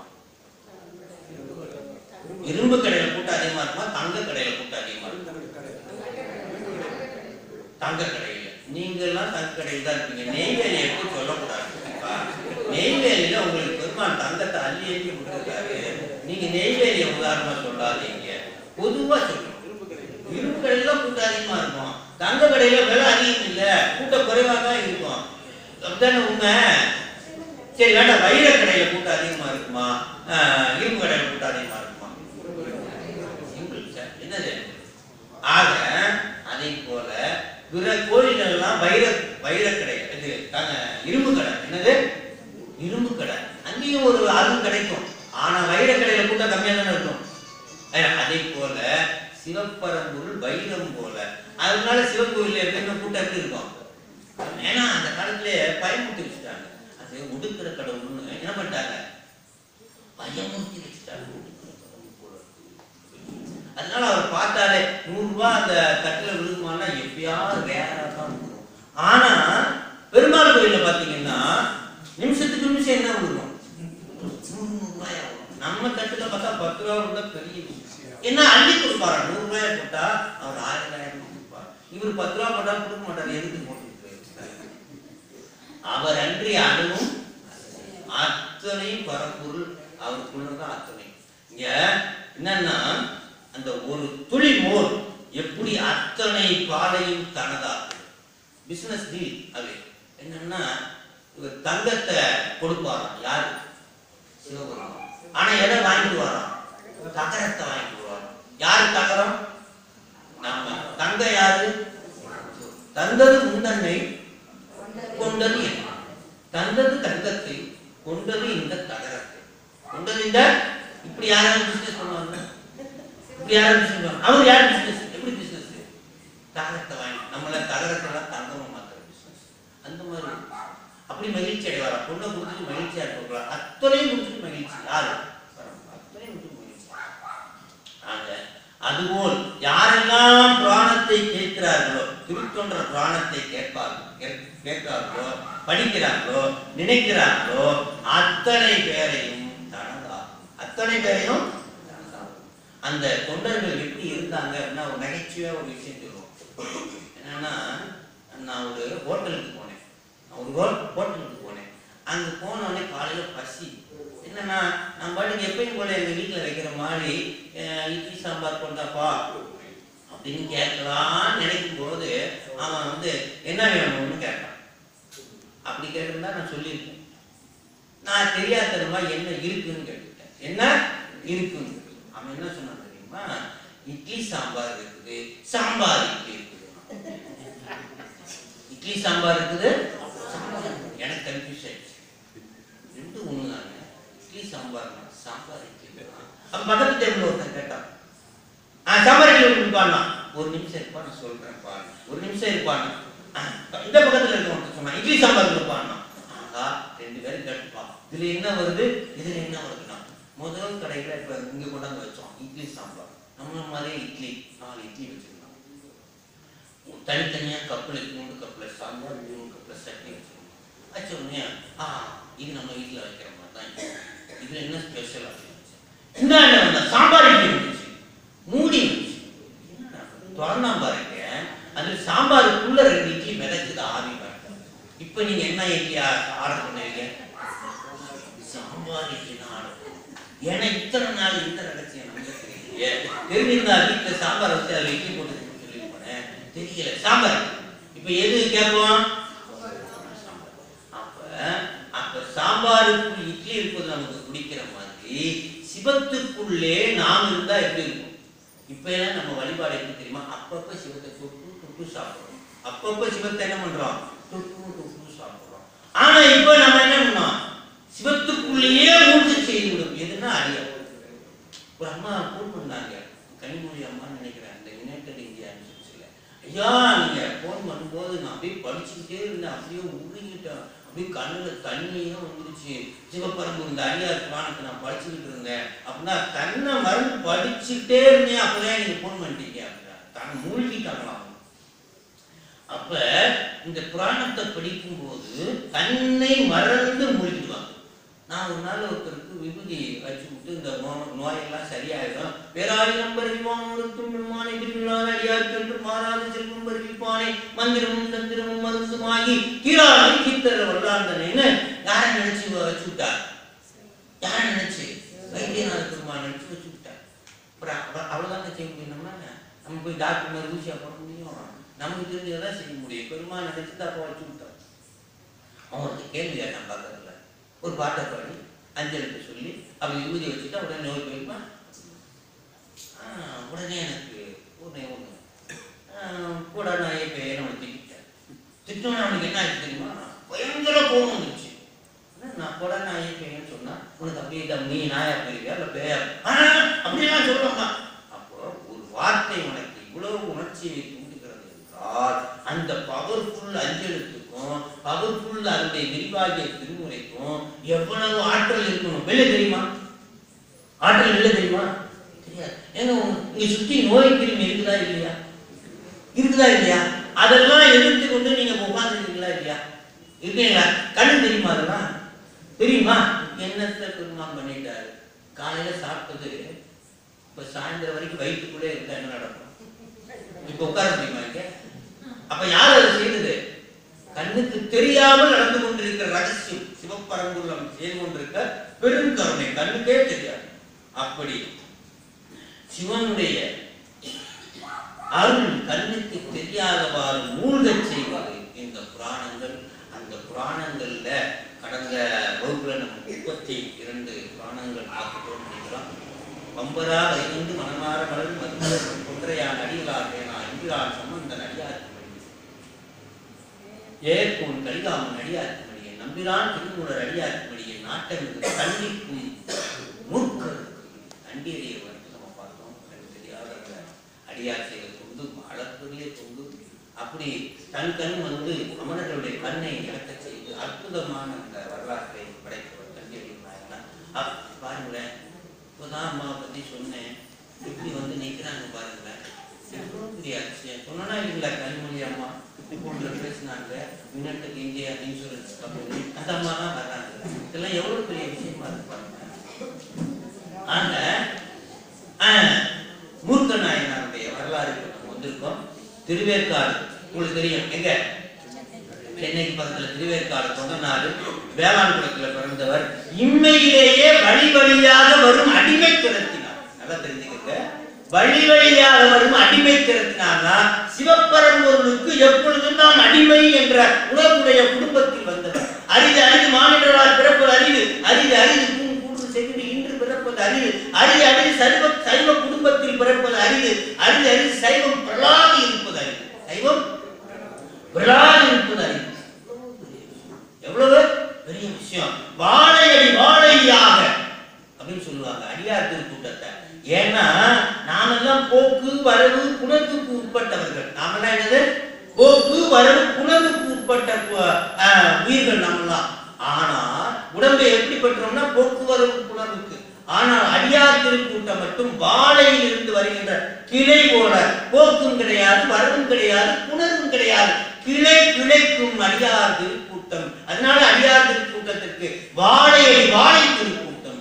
இரும்பு கடையில கூட்டம் அதிகமா இருக்குமா தங்க கடையில கூட்டம் அதிகமா இருக்குமா தங்க கடையில நீங்க எல்லாம் தங்க கடையில் தான் இருப்பீங்க நெய்வேலி எடுத்து சொல்லக்கூடாது சரிப்பா? நெய்வேலியில உங்களுக்கு பெருமாள் தங்கத்தை அள்ளி அள்ளி கொடுத்துருக்காரு நீங்க நெய்வேலியை உதாரணமா சொல்லாதீங்க பொதுவா சொல்லணும் இரும்பு கடையில கூட்டம் அதிகமா இருக்கும் தங்க கடையில விலை அதிகம் இல்ல கூட்டம் குறைவா தான் இருக்கும் அப்படிதானே உண்மை சரி வேண்டாம் வைர கடையில கூட்டம் அதிகமா இருக்குமா ஆஹ், இரும்பு கடையில கூட்டம் அதிகமா இருக்குமா சிம்பிள் சார் என்னது ஆக அதை போல பிற கோயில்கள் எல்லாம் வைர வைர கடை இது தாங்க இரும்பு கடை என்னது இரும்பு கடை அங்கேயும் ஒரு அருள் கிடைக்கும் ஆனா வைர கடையில கூட்டம் கம்மியா தானே இருக்கும் அஹ் அதே போல சிவப்பரம்பொருள் வைரம் போல அதனால சிவகோயில்ல எப்பயுமே கூட்டம் எப்படி இருக்கும் ஏன்னா அந்த காலத்துல பயமுறுத்தி வச்சுட்டாங்க அது ஒடுக்கிற கடவுள்னு என்ன பண்ணிட்டாங்க பயமுறுத்தி வச்சுட்டாங்க ஒடுக்கிற கடவுள் போல அதனால அவர் பார்த்தாலே நூறு ரூபாய் அந்த தட்டுல விழுகுமானா எப்பயாவது ரேரா தான் விழுகும் ஆனா பெருமாள் கோயில்ல பாத்தீங்கன்னா நிமிஷத்துக்கு நிமிஷம் என்ன விழுகும் நூறு நூறு ரூபாயா வரும். நம்ம தட்டுல பார்த்தா பத்து ரூபா இருந்தா பெரிய விஷயம் என்ன அள்ளி கொடுப்பாரா நூறு ரூபாய் போட்டா அவர் அன்றி அணுவும் அத்தனையும் பரம்பொருள் அவருக்குள்ளதான் அத்தனை இங்க என்னன்னா அந்த ஒரு துளி மோர் எப்படி அத்தனை பாலையும் தனதாக்கும் பிசினஸ் டீல் அது என்னன்னா இவர் தங்கத்தை கொடுப்பாராம் யாரு சிவபெருமான் ஆனா எதை வாங்கிட்டு வரான் தகரத்தை வாங்கிட்டு வரான் யாரு தகரம் நாம தங்க யாரு தந்தது முந்தன்னை கொண்டது என்ன தந்தது தங்கத்தை கொண்டது இந்த தகரத்தை கொண்டது இந்த இப்படி யாராவது பிசினஸ் பண்ணுவாங்க இப்படி யாராவது பிசினஸ் பண்ணுவாங்க அவர் யார் பிசினஸ் எப்படி பிசினஸ் தகரத்தை வாங்கி நம்மள தகரத்தெல்லாம் தங்கமா மாத்துற பிசினஸ் அந்த மாதிரி அப்படி மகிழ்ச்சி அடைவாரா பொண்ணை கொடுத்துட்டு மகிழ்ச்சியா இருக்கலாம் அத்தனையும் கொடுத்துட்டு மகிழ்ச்சி யாரு அத்தனையும் கொடுத்துட்டு மகிழ்ச்சி ஆக அதுபோல் யாரெல்லாம் புராணத்தை கேட்கிறார்களோ திருத்தொன்ற புராணத்தை கேட்பார்கள் கேட்- கேட்கிறார்களோ படிக்கிறார்களோ நினைக்கிறார்களோ அத்தனை பேரையும் தனதாகும் அத்தனை பேரையும் தனதாகும் அந்த தொண்டர்கள் எப்படி இருந்தாங்க அப்படின்னா ஒரு நகைச்சுவையா ஒரு விஷயம் சொல்லுவோம் என்னன்னா நான் ஒரு ஹோட்டலுக்கு போனேன் நான் ஒரு ஹோ- ஹோட்டலுக்கு போனேன் அங்க போன உடனே காலையில பசி என்னன்னா நான் பாட்டுக்கு எப்பயும் போல எங்க வீட்டுல வைக்கிற மாதிரி அஹ், இட்லி சாம்பார் கொண்டாப்பா அப்படின்னு கேட்கலாம்னு நினைக்கும் போது அவன் வந்து என்ன வேணும்னு கேட்டான் அப்படி கேட்டிருந்தா நான் சொல்லியிருப்பேன் நான் தெரியாதனமா என்ன இருக்குன்னு கேட்டுட்டேன் என்ன இருக்குன்னு அவன் என்ன சொன்னான் தெரியுமா இட்லி சாம்பார் இருக்குது சாம்பார் இட்லி இருக்குது இட்லி சாம்பார் இருக்குது சாம்பார் இருக்குது. எனக்கு கன்ஃபியூஸ் ஆயிடுச்சு ரெண்டும் ஒண்ணு தானே இட்லி சாம்பார் சாம்பார் இட்லி அப்ப பக்கத்து டேபிள் ஒருத்தன் கேட்டான் ஆ சாம்பார் இட்லி ஒன்று கொடுப்பானா ஒரு நிமிஷம் இருப்பா நான் சொல்றேன் பாரு ஒரு நிமிஷம் இருப்பானா ஆ, இந்த பக்கத்துல இருக்க ஒருத்தன் சொன்னான் இட்லி சாம்பார் கொடுப்பானா ஆகா ரெண்டு பேரும் கேட்டுப்பா இதுல என்ன வருது இதுல என்ன வருதுன்னா முதல் கடையில இப்ப இங்க கொண்டாந்து வச்சோம் இட்லி சாம்பார் நம்மள மாதிரியே இட்லி நாலு இட்லி வச்சிருந்தோம் தனித்தனியா கப்பில் மூணு கப்பில் சாம்பார் மூணு கப்பில் சட்னி வச்சிருந்தோம் வச்ச உடனே ஆ இது நம்ம வீட்டில் வைக்கிற மாதிரி தான் இது. இதுல என்ன ஸ்பெஷல் அப்படின்னு இந்தாண்ட வந்த சாம்பார் இட்லி வந்துச்சு மூடி வந்துச்சு என்னடா திறந்தா பாருங்க அதுல சாம்பாருக்குள்ள ரெண்டு இட்லி மிதக்குது ஆவி பாருங்க இப்போ நீங்க என்ன இட்லி ஆர்டர் பண்ணுவீங்க சாம்பார் இட்லி தான் ஆர்டர் ஏன்னா இத்தனை நாள் இந்த ரகசியம் நமக்கு தெரியலையே தெரிஞ்சிருந்தா வீட்டுல சாம்பார் வச்சு அதுல இட்லி போட்டு சொல்லி போனேன் தெரியல சாம்பார் இப்ப எது கேட்போம் சாம்பார். அப்ப அப்ப சாம்பாருக்கு இட்லி இருப்பது நமக்கு பிடிக்கிற மாதிரி சிவத்துக்குள்ளே நாம் இருந்தா எப்படி இருக்கும் இப்ப எல்லாம் நம்ம வழிபாடு எப்படி தெரியுமா அப்பப்ப சிவத்தை தொட்டு தொட்டு சாப்பிடுறோம் அப்பப்ப சிவத்தை என்ன பண்றோம் தொட்டு தொட்டு சாப்பிடுறோம் ஆனா இப்ப நம்ம என்ன பண்ணோம் சிவத்துக்குள்ளேயே மூழ்கி செய்து விடும் எதுனா அறிய ஒரு அம்மா ஃபோன் பண்ணாங்க கனிமொழி அம்மான்னு நினைக்கிறேன் இந்த யுனைடெட் இந்தியா இன்ஸ்டியூட்ஸ்ல ஐயா நீங்க ஃபோன் பண்ணும்போது நான் அப்படியே படிச்சுக்கிட்டே இருந்தேன் அப்படியே உருகிட்டேன் அப்படியே கண்ணுல தண்ணியே வந்துருச்சு சிவபரம்பு இந்த அடியார் புராணத்தை நான் படிச்சுக்கிட்டு இருந்தேன் அப்படின்னா தன்னை மறந்து படிச்சுக்கிட்டே இருந்தேன் அப்பதான் நீங்க ஃபோன் பண்ணிட்டீங்க அப்படின்னா தான் மூழ்கிட்டாங்களாம் அப்ப இந்த புராணத்தை படிக்கும்போது தன்னை மறந்து மூழ்கிடுவாங்க நான் ஒரு நாள் ஒருத்தருக்கு விபூதி வச்சு விட்டு இந்த நோ- நோயெல்லாம் சரியாயிடும் பேராயிரம் பருவிவானுக்கும் பெருமானை பிரிவிழாத அடியாருக்கு என்று மாறாத செல்வம் பருவிப்பானை மந்திரமும் தந்திரமும் மருந்துமாகி கீழாலை கீர்த்தர வல்லாந்தனேன்னு யாரை நினைச்சு வ- வச்சு விட்டார் யாரை நினைச்சு வைத்தியநாத பெருமான் நினைச்சு வச்சு விட்டார் அப்புறம் அவ- அவ்வளவுதாங்க செய்ய முடியும் நம்ம நம்ம போய் டாக்டர் மாதிரி ஊசியா போட முடியும் நமக்கு தெரிஞ்சதான் செய்ய முடியும் பெருமான் நினைச்சு தப்பா வச்சு விட்டார் அவனுக்கு கேள்வி கேட்டான் பக்கத்துல ஒரு பாட்டை பாடி அஞ்சலுக்கு சொல்லி அவன் விபூதி வச்சுட்டா உடனே நோய் போயிருமா உடனே எனக்கு உடனே ஒன்று கூட நான் இப்போ அவனை திட்டேன் திட்டோன்னு அவனுக்கு என்ன ஆச்சு தெரியுமா பயங்கர கோபம் வந்துருச்சு என்ன, நான் கூட நான் ஐயப்பேன்னு சொன்னா உனக்கு அப்படியே தம் நீ நாயா போயிருவியா இல்லை பேயா ஆ, அப்படியெல்லாம் சொல்லுவாங்க அப்போ ஒரு வார்த்தை உனக்கு இவ்வளவு உணர்ச்சியை தூண்டுகிறது என்றால் அந்த பவர்ஃபுல் அஞ்சலுக்கும் பவர்ஃபுல் அதனுடைய விரிவாகிய திருமுறைக்கும் எவ்வளவு ஆற்றல் இருக்கணும் வெளில தெரியுமா ஆற்றல் வெளில தெரியுமா தெரியாது ஏங்க உங்க- இங்க சுத்தி நோய் கிருமி இருக்குதா இல்லையா இருக்குதா இல்லையா அதெல்லாம் எதிர்த்து கொண்டு நீங்க உட்காந்துருக்கீங்களா இல்லையா இருக்கீங்களா கண்ணு தெரியுமா அதெல்லாம் தெரியுமா என்னத்தை பெருமான் பண்ணிட்டாரு காலையில சாப்பிட்டது இப்ப சாயந்தரம் வரைக்கும் வயிற்றுக்குள்ளே இருந்தா என்ன நடக்கும் இப்ப உட்கார முடியுமா இங்க அப்ப யார் அதை செய்தது கண்ணுக்கு தெரியாமல் நடந்து கொண்டிருக்கிற ரகசியம் சிவப்பரங்குள்ளம் செய்து கொண்டிருக்க பெருங்கருணை கண்ணுக்கே தெரியாது அப்படி சிவனுடைய அருள் கண்ணுக்கு தெரியாதவாறு மூழ்கச் செய்வது இந்த புராணங்கள் அந்த புராணங்கள்ல கடந்த வகுப்புல நம்ம முப்பத்தி இரண்டு புராணங்கள் பார்த்துட்டோம் நினைக்கிறோம் பம்பரா வைகுந்து மனமார மலர் மருந்தர் குன்றையான் அடிகளார் வேணா இந்திரான் சம்பந்தன் அடியாருக்கு ஏற்கோன் கலிகாமன் அடியாருக்கு மடியே நம்பிரான் திருமூலர் அடியாருக்கு மடியே நாட்டமிகு கண்ணிக்கும் மூர்க்கருக்கு அண்டியடியை வந்து நம்ம பார்த்தோம் கண் தெரியாத அடியார் செய்த தொண்டு அளப்பெரிய தொண்டு அப்படி தன் கண் வந்து அமரர்களுடைய கண்ணை இழக்கச் செய்து அற்புதமான அந்த வரலாற்றை படைத்தவர் கண்டியடி நாயகன் அப் பாருங்களேன் இப்போதான் அம்மாவை பத்தி சொன்னேன் இப்படி வந்து நிற்கிறாங்க பாருங்களேன் எவ்வளோ பெரிய அதிசயம் சொன்னா இல்லைங்களா கனிமொழி அம்மா போன்ற பேசினாங்க யுனைடெட் இந்தியா இன்சூரன்ஸ் கம்பெனி அந்த அம்மா தான் வர்றாங்க இதெல்லாம் எவ்வளவு பெரிய விஷயமா இருக்கு பாருங்க ஆக ஆஹ், மூர்க்க நாயனாருடைய வரலாறு இப்ப நம்ம வந்திருக்கோம் திருவேற்காடு உங்களுக்கு தெரியும் எங்க சென்னைக்கு பக்கத்துல திருவேற்காடு தொண்டநாடு வேளாண் குளத்துல பிறந்தவர் இம்மையிலேயே வழி வழியாக வரும் அடிமை திறத்தினார் நல்லா தெரிஞ்சுக்கங்க வழி வழியாக வரும் அடிமை திறத்தினார்னா சிவப்பரம்பொருளுக்கு எப்பொழுதும் நான் அடிமை என்ற உணர்வுடைய குடும்பத்தில் வந்தவர் அரிது அரிது மாநிலரால் பிறப்பது அரிது அரிது அரிது கூ- கூடு சென்று இன்று பிறப்பது அரிது அரிது அரிது சைவ சைவ குடும்பத்தில் பிறப்பது அரிது அரிது அரிது சைவம் பிரலாதி இருப்பது அரிது சைவம் விழாது இருப்பது அறிவு எவ்வளவு பெரிய விஷயம் வாழையடி வாழையாக அப்படின்னு சொல்லுவாங்க அடியார் திருக்கூட்டத்தை ஏன்னா நாமெல்லாம் போக்கு வரவு புணர்வுக்கு உட்பட்டவர்கள் நாமெல்லாம் என்னது போக்கு வரவு புணர்வுக்கு உட்பட்ட கு- ஆஹ், உயிர்கள் நாமெல்லாம் ஆனா உடம்பை எப்படி பெற்றோம்னா போக்குவரவு புணர்வுக்கு ஆனால் அடியார் திருக்கூட்டம் மட்டும் வாழையில் இருந்து வருகின்ற கிளை போல போக்கும் கிடையாது வரவும் கிடையாது புணர்வும் கிடையாது கிளை கிளைக்கும் அடியார் திருக்கூட்டம் அதனால அடியார் திருக்கூட்டத்திற்கு வாழையடி வாழை திருக்கூட்டம்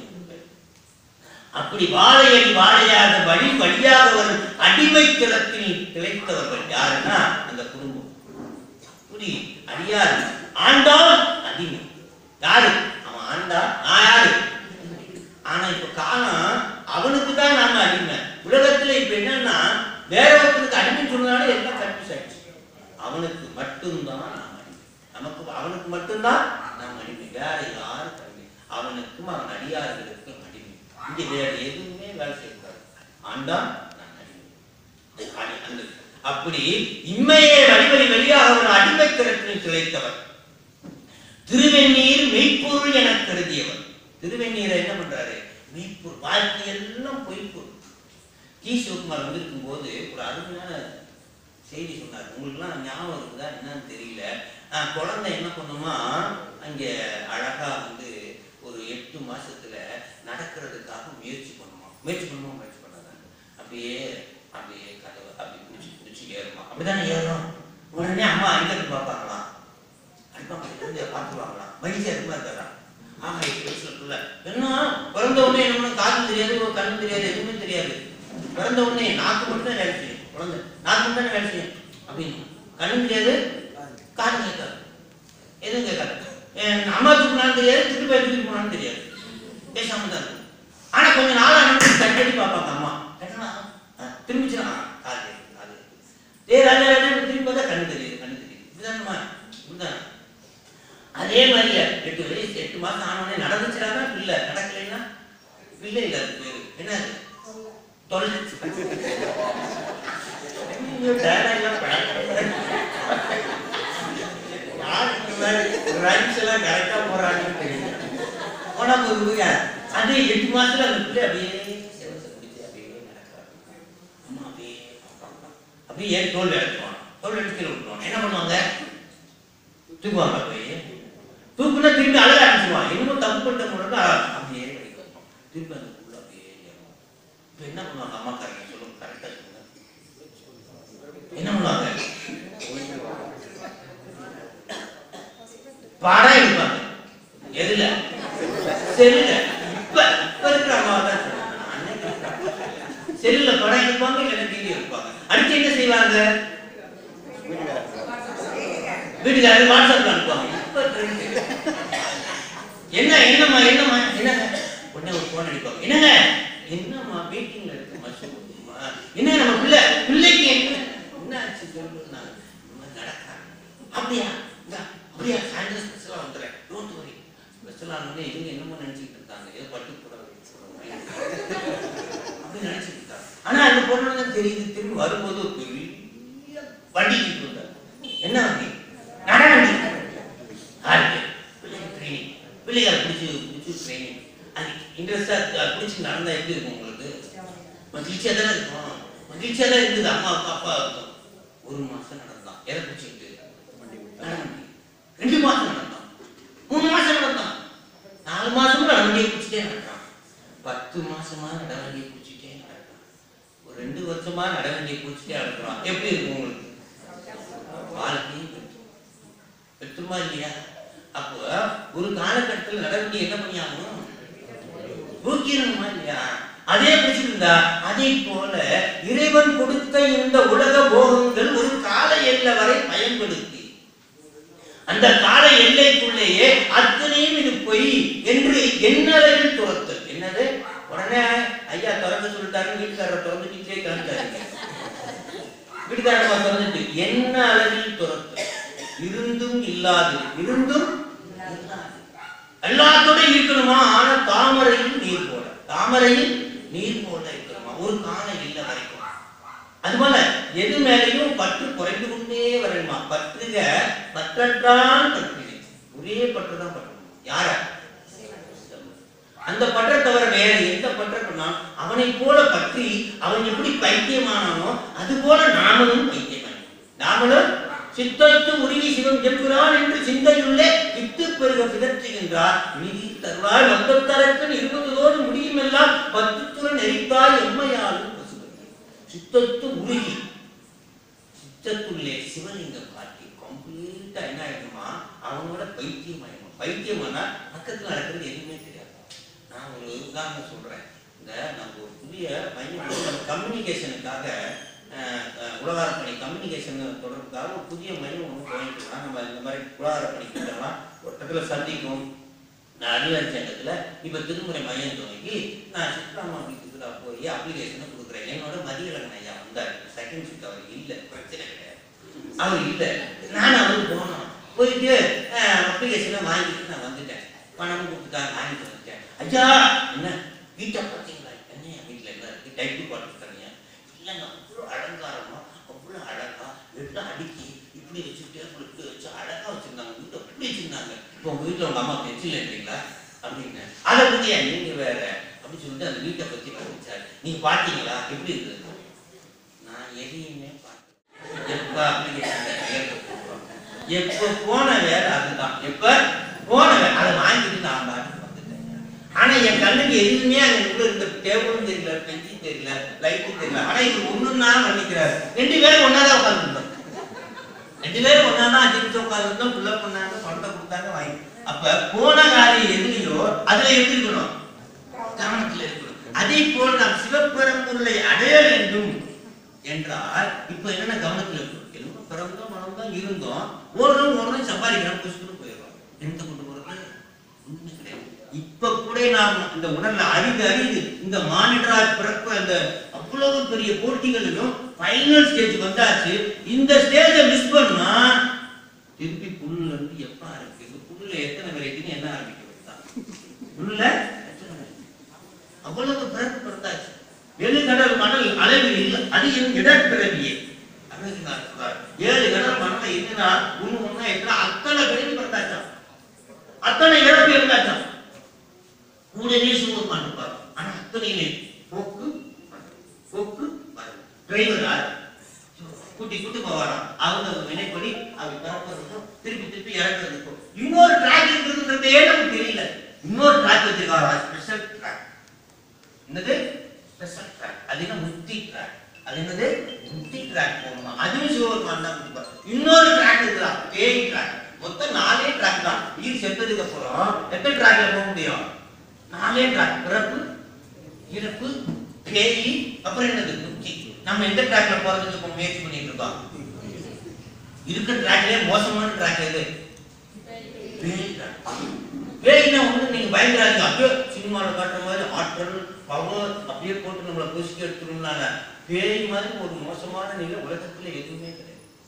அப்படி வாழையடி வாழையாக வழி வழியாக வரும் அடிமை கிளத்தில் திளைத்தவர்கள் யாருன்னா அந்த குடும்பம் அப்படி அடியார் ஆண்டாள் அடிமை யாரு அவன் ஆண்டா நான் யாரு ஆனா இப்ப காலம் அவனுக்கு தான் நாம அடிமை உலகத்துல இப்ப என்னன்னா வேற ஒருத்தருக்கு அடிமை சொன்னதால எல்லாம் கன்ஃபியூஸ் ஆயிடுச்சு அவனுக்கு மட்டும்தான் நாம் அடிமை நமக்கு அவனுக்கு மட்டும்தான் நாம் அடிமை வேற யாருக்கு அடிமை அவனுக்கும் அவன் அடியார்களுக்கும் அடிமை இங்க வேற எதுவுமே வேலை செய்யக்கூடாது ஆண்டான் நான் அடிமை அடி- அந்த- அப்படி இம்மையே வழிவழி வெளியாக ஒரு அடிமை திறத்தில் திளைத்தவர் திருவெண்ணீர் மெய்ப்பொருள் என கருதியவர் திருவெண்ணீரை என்ன பண்றாரு மெய்ப்பொருள் வாழ்க்கை எல்லாம் பொய்ப்பொருள் டி சிவகுமார் வந்திருக்கும் போது ஒரு அருமையான செய்தி சொன்னார் உங்களுக்குலாம் ஞாபகம் இருக்குதா என்னன்னு தெரியல ஆஹ், குழந்தை என்ன பண்ணுமா அங்க அழகா வந்து ஒரு எட்டு மாசத்துல நடக்கிறதுக்காக முயற்சி பண்ணுமா முயற்சி பண்ணுமா முயற்சி பண்ணாதான் அப்படியே அப்படியே கதவை அப்படி பிடிச்சி பிடிச்சி ஏறுமா அப்படிதானே ஏறும் உடனே அம்மா அங்க இருந்து பார்ப்பாங்களாம் அடிப்பாங்க பார்த்துருவாங்களாம் மகிழ்ச்சியா இருக்குமா இருக்காரா ஆமா எட்டு வயசுல பிள்ளை என்ன பிறந்த உடனே என்ன காது தெரியாது ஒரு கண்ணு தெரியாது எதுவுமே தெரியாது பிறந்த உடனே நாக்கு மட்டும் தான் வேலை செய்யும் குழந்தை நாக்கு மட்டும் தான் வேலை செய்யும் அப்படின்னு கண்ணு தெரியாது காது கேட்காது எதுவும் கேட்காது என் அம்மா தூக்குனாலும் தெரியாது திட்டு போய் தூக்கி போனாலும் தெரியாது பேசாம தான் இருக்கும் ஆனா கொஞ்ச நாள் ஆனது தட்டி பார்ப்பாங்க அம்மா என்னடா அஹ், திரும்பிச்சுனா காது கேட்குது, காது கேட்குது. ஏய் ராஜா ராஜா திரும்பி பார்த்தா கண்ணு தெரியுது கண்ணு தெரியுது இதுதானம்மா இதுதான் அதே மாதிரி எட்டு வயசு எட்டு மாசம் ஆனோடனே நடந்துச்சுனா பிள்ளை நடக்கலைன்னா பிள்ளை இல்லை அது பேரு என்ன அது தொலைச்சு ரைம்ஸ் எல்லாம் கரெக்டா போறாங்கன்னு தெரியல ஆனா ஒரு அது எட்டு மாசத்துல அந்த பிள்ளை அப்படியே சிவசை பிடிச்சு அப்படியே நடக்கிறாங்க அம்மா அப்படியே பார்ப்பாங்க. அப்படியே ஏன் தோல் எடுத்துவாங்க தோல் எடுத்து கீழே விட்டுருவாங்க என்ன பண்ணுவாங்க தூக்குவாங்க போய் தூக்குனா திரும்பி அழக ஆரம்பிச்சுவான் இன்னமும் தப்பு பண்ண முன்னாடி அப்படியே கிடைக்கும் திருப்பி அந்த புள்ள அப்படியே ஏறும் இப்போ என்ன பண்ணுவாங்க அம்மாக்காரங்க சொல்லுங்க கரெக்டா சொல்லுங்க என்ன பண்ணுவாங்க படம் எடுப்பாங்க எதுல செல்லுல இப்ப இப்ப இருக்கிற அம்மா தான் சொல்றேன். நான் அன்னைக்கு இருக்கிற செல்லுல படம் எடுப்பாங்க இல்லைன்னா டிவி எடுப்பாங்க அடுத்து என்ன செய்வாங்க வீடு வீட்டுக்காரர் வாட்ஸ்அப்ல அனுப்புவாங்க இப்ப trend. என்ன என்னம்மா என்னம்மா என்னங்க உடனே ஒரு போன் அடிப்பாங்க என்னங்க என்னம்மா மீட்டிங்ல இருக்கு மசூமா என்ன நம்ம பிள்ளை பிள்ளைக்கு என்ன என்ன ஆச்சு சொல்லு நான் இந்த மாதிரி நடக்கிறாங்க அப்படியா இந்தா, அப்படியா சாயந்தரம் ஸ்பெஷலா வந்துடுறேன் டோன்ட் வரி ஸ்பெஷலா வந்து இவங்க என்னமோ நினைச்சிட்டு இருக்காங்க ஏதோ பட்டு கூட அப்படி நினைச்சிட்டு இருக்காங்க ஆனா அந்த பொண்ணு தான் தெரியுது திரும்பி வரும்போது ஒரு பெரிய வண்டி கிட்டு வந்தார் என்ன வண்டி நட வண்டி யாருக்கு பிள்ளைங்க ட்ரைனிங் பிள்ளைகள் பிடிச்சி பிடிச்சி ட்ரைனிங் அது இன்ட்ரெஸ்டா பிடிச்சி நடந்தா எப்படி இருக்கும் உங்களுக்கு மகிழ்ச்சியா தானே இருக்கும் மகிழ்ச்சியா தான் இருந்தது அம்மாவுக்கு அப்பா இருக்கும் ஒரு மாசம் நடந்தான் எதை பிடிச்சிக்கிட்டு நடவண்டி ரெண்டு மாசம் நடந்தான் மூணு மாசம் நடந்தான் நாலு மாசமும் நடவண்டியை பிடிச்சிட்டே நடக்கிறான் பத்து மாசமா நடவண்டியை பிடிச்சிட்டே நடக்கிறான் ஒரு ரெண்டு வருஷமா நடவண்டியை பிடிச்சிட்டே நடக்கிறான் எப்படி இருக்கும் உங்களுக்கு வாழ்க்கையும் பெற்று பெற்றுமா இல்லையா அப்போ ஒரு காலகட்டத்தில் நடவடிக்கை என்ன பண்ணியாகணும் தூக்கிடணுமா இல்லையா அதே பிடிச்சிருந்தா அதை போல இறைவன் கொடுத்த இந்த உலக போகங்கள் ஒரு கால எல்லை வரை பயன்படுத்தி அந்த கால எல்லைக்குள்ளேயே அத்தனையும் இது பொய் என்று எண்ணளவில் துரத்தல் என்னது உடனே ஐயா திறக்க சொல்லிட்டாரு வீட்டுக்காரர் திறந்து வீட்டிலே காமிச்சாருங்க வீட்டுக்காரமா திறந்துட்டு என்ன அளவில் துரத்தல் இருந்தும் இல்லாது இருந்தும் இல்லாது. எல்லாத்தோட இருக்கணுமா ஆனா தாமரையில் நீர் போல தாமரையில் நீர் போல இருக்கணுமா ஒரு காலம் இல்லை வரைக்கும் அது போல எது மேலையும் பற்று குறைந்து கொண்டே வரணுமா பற்றுக பற்றற்றான் பற்றினை ஒரே பற்று தான் பற்றணும் யார அந்த பற்றை தவிர வேற எந்த பற்றை பண்ணாலும் அவனை போல பற்றி அவன் எப்படி பைத்தியமானானோ அது போல நாமளும் பைத்தியமானோம் நாமளும் சித்தத்து உருகி சிவம் எம்புறான் என்று சிந்தையுள்ளே வித்து பெருக பிதற்றுகின்றார் நிதி தருவாய் மொத்தத்தரக்கன் இருபதோடு முடியுமெல்லாம் பத்துத்துடன் நெறித்தாய் எம்மையாலும் பசுபதி சித்தத்து உருகி சித்தத்துள்ளே சிவலிங்கம் காட்டி கம்ப்ளீட்டா என்ன ஆயிடுமா அவனோட பைத்தியம் ஆயிடும் பைத்தியமானா பக்கத்துல நடக்கிறது எதுவுமே தெரியாது நான் ஒரு உதாரணம் சொல்றேன் இந்த நம்ம ஒரு புதிய மையம் நம்ம கம்யூனிகேஷனுக்காக உலகாரப்பணி கம்யூனிகேஷன் தொடர்புக்காக ஒரு புதிய மையம் ஒன்று துவங்கிக்கலாம் நம்ம இந்த மாதிரி உலகாரப்பணி கிட்டலாம் ஒரு இடத்துல சந்திக்கும் நான் அறிவாளி சங்கத்தில் இப்போ திருமுறை மையம் துவங்கி நான் சித்ராமா வீட்டுக்கு நான் போய் அப்ளிகேஷனை கொடுக்குறேன் என்னோட மதியழகன் ஐயா வந்தார் செகண்ட் ஷிஃப்ட் அவர் இல்லை பிரச்சனை கிடையாது அவர் இல்லை நான் அவருக்கு போனோம் போயிட்டு அப்ளிகேஷனை வாங்கிட்டு நான் வந்துட்டேன் பணமும் கொடுத்துட்டாங்க வாங்கிட்டு வந்துட்டேன் ஐயா என்ன வீட்டை பார்த்தீங்களா என்ன என் வீட்டில் என்ன இருக்கு டைப்பு போட்டு தரீங்க இல்லைங்க அவ்வளோ அலங்காரமா அவ்வளோ அழகா எல்லாம் அடுக்கி இப்படி வச்சு டேபிள் இப்படி வச்சு அழகா வச்சிருந்தாங்க வீட்டை அப்படி வச்சிருந்தாங்க இப்போ உங்க வீட்டில் உங்க அம்மா பென்சில் இல்லைங்களா அப்படின்னு அதை பத்தியா நீங்க வேற அப்படின்னு சொல்லிட்டு அந்த வீட்டை பத்தி காமிச்சாரு நீங்க பார்த்தீங்களா எப்படி இருக்குது நான் எதையுமே பார்த்தேன் எப்ப அப்ளிகேஷன் எப்ப போன வேலை அதுதான் எப்ப போன வேலை அதை வாங்கிட்டு நான் பாட்டுக்கு வந்துட்டேன் ஆனா என் கண்ணுக்கு எதுவுமே அங்க உள்ள இருந்த டேபிளும் தெரியல பெஞ்சும் தெரியல லைட்டும் தெரியல ஆனா இது ஒண்ணுன்னா பண்ணிக்கிறாரு ரெண்டு பேரும் ஒன்னாதான் உட்காந்துருந்தோம் ரெண்டு பேரும் ஒன்னாதான் அஞ்சு நிமிஷம் உட்காந்துருந்தோம் புள்ள பண்ணாங்க பணத்தை கொடுத்தாங்க வாங்கி அப்ப போன காரியம் எதுலையோ அதுல எப்படி இருக்கணும் கவனத்துல இருக்கணும் அதே போல் நாம் சிவபெரும்பொருளை அடைய வேண்டும் என்றால் இப்ப என்னென்ன கவனத்துல இருக்கணும் எல்லாம் பிறந்தோம் மனம்தான் இருந்தோம் ஓடுறோம் ஓடுறோம் சம்பாதிக்கிறோம் புஷ்புன்னு போயிடுறோம் எந்த கொண்டு போறது ஒண்ணுமே கிடையாது இப்ப கூட நாம் இந்த உடல்ல அரிது அரிது இந்த மானிடரா பிறப்பு அந்த அவ்வளவு பெரிய போட்டிகளிலும் ஃபைனல் ஸ்டேஜ் வந்தாச்சு இந்த ஸ்டேஜை மிஸ் பண்ணா திருப்பி புல்லுல இருந்து எப்ப ஆரம்பிக்குது புல்லுல எத்தனை வெரைட்டின்னு என்ன ஆரம்பிக்கிறது தான் புல்லுல எத்தனை variety? அவ்வளவு பிறப்பு பிறந்தாச்சு எழுகடல் மணல் அளவில் இல்லை அது என் இடப்பிறவியே அருணகிரிநாதர் சொல்றார். ஏழு கடல் மணலை என்னன்னா ஒண்ணு ஒண்ணா எத்தனை அத்தனை பிறவி பிறந்தாச்சாம் அத்தனை இழப்பு இருந்தாச்சாம் கூடவே சிவபெருமான் இருப்பார் ஆனா அத்தனையிலே போக்கு போக்கு டிரைவரா கூட்டி கூட்டி போவாராம் அவங்க வினைப்படி அவங்க பிறப்பதுக்கும் திருப்பி திருப்பி இறக்குறதுக்கும் இன்னொரு ட்ராக் இருக்குன்றதே நமக்கு தெரியல இன்னொரு ட்ராக் வச்சிருக்காரா ஸ்பெஷல் ட்ராக் என்னது ஸ்பெஷல் ட்ராக் அது என்ன முக்தி ட்ராக் அது என்னது முக்தி ட்ராக் போகணுமா அதுவும் சிவபெருமான் தான் கொடுப்பார் இன்னொரு ட்ராக் இருக்குதா பேய் ட்ராக் மொத்தம் நாலே ட்ராக் தான் உயிர் செத்ததுக்கு அப்புறம் எத்தனை ட்ராக்ல போக முடியும் நாலே ட்ராக் பிறப்பு இறப்பு பேய் அப்புறம் என்னது முக்தி நம்ம எந்த ட்ராக்ல போறதுக்கு இப்போ முயற்சி பண்ணிட்டு இருக்கோம் இருக்கிற ட்ராக்லயே மோசமான ட்ராக் எது பேய் track. பேய்னா ஒண்ணு நீங்க பயந்துடாதீங்க அப்படியே சினிமாவில் காட்டுற மாதிரி ஆற்றல் பவர் அப்படியே போட்டு நம்மளை புதுசுக்கு எடுத்துருந்தாங்க பேய் மாதிரி ஒரு மோசமான நிலை உலகத்துல எதுவுமே கிடையாது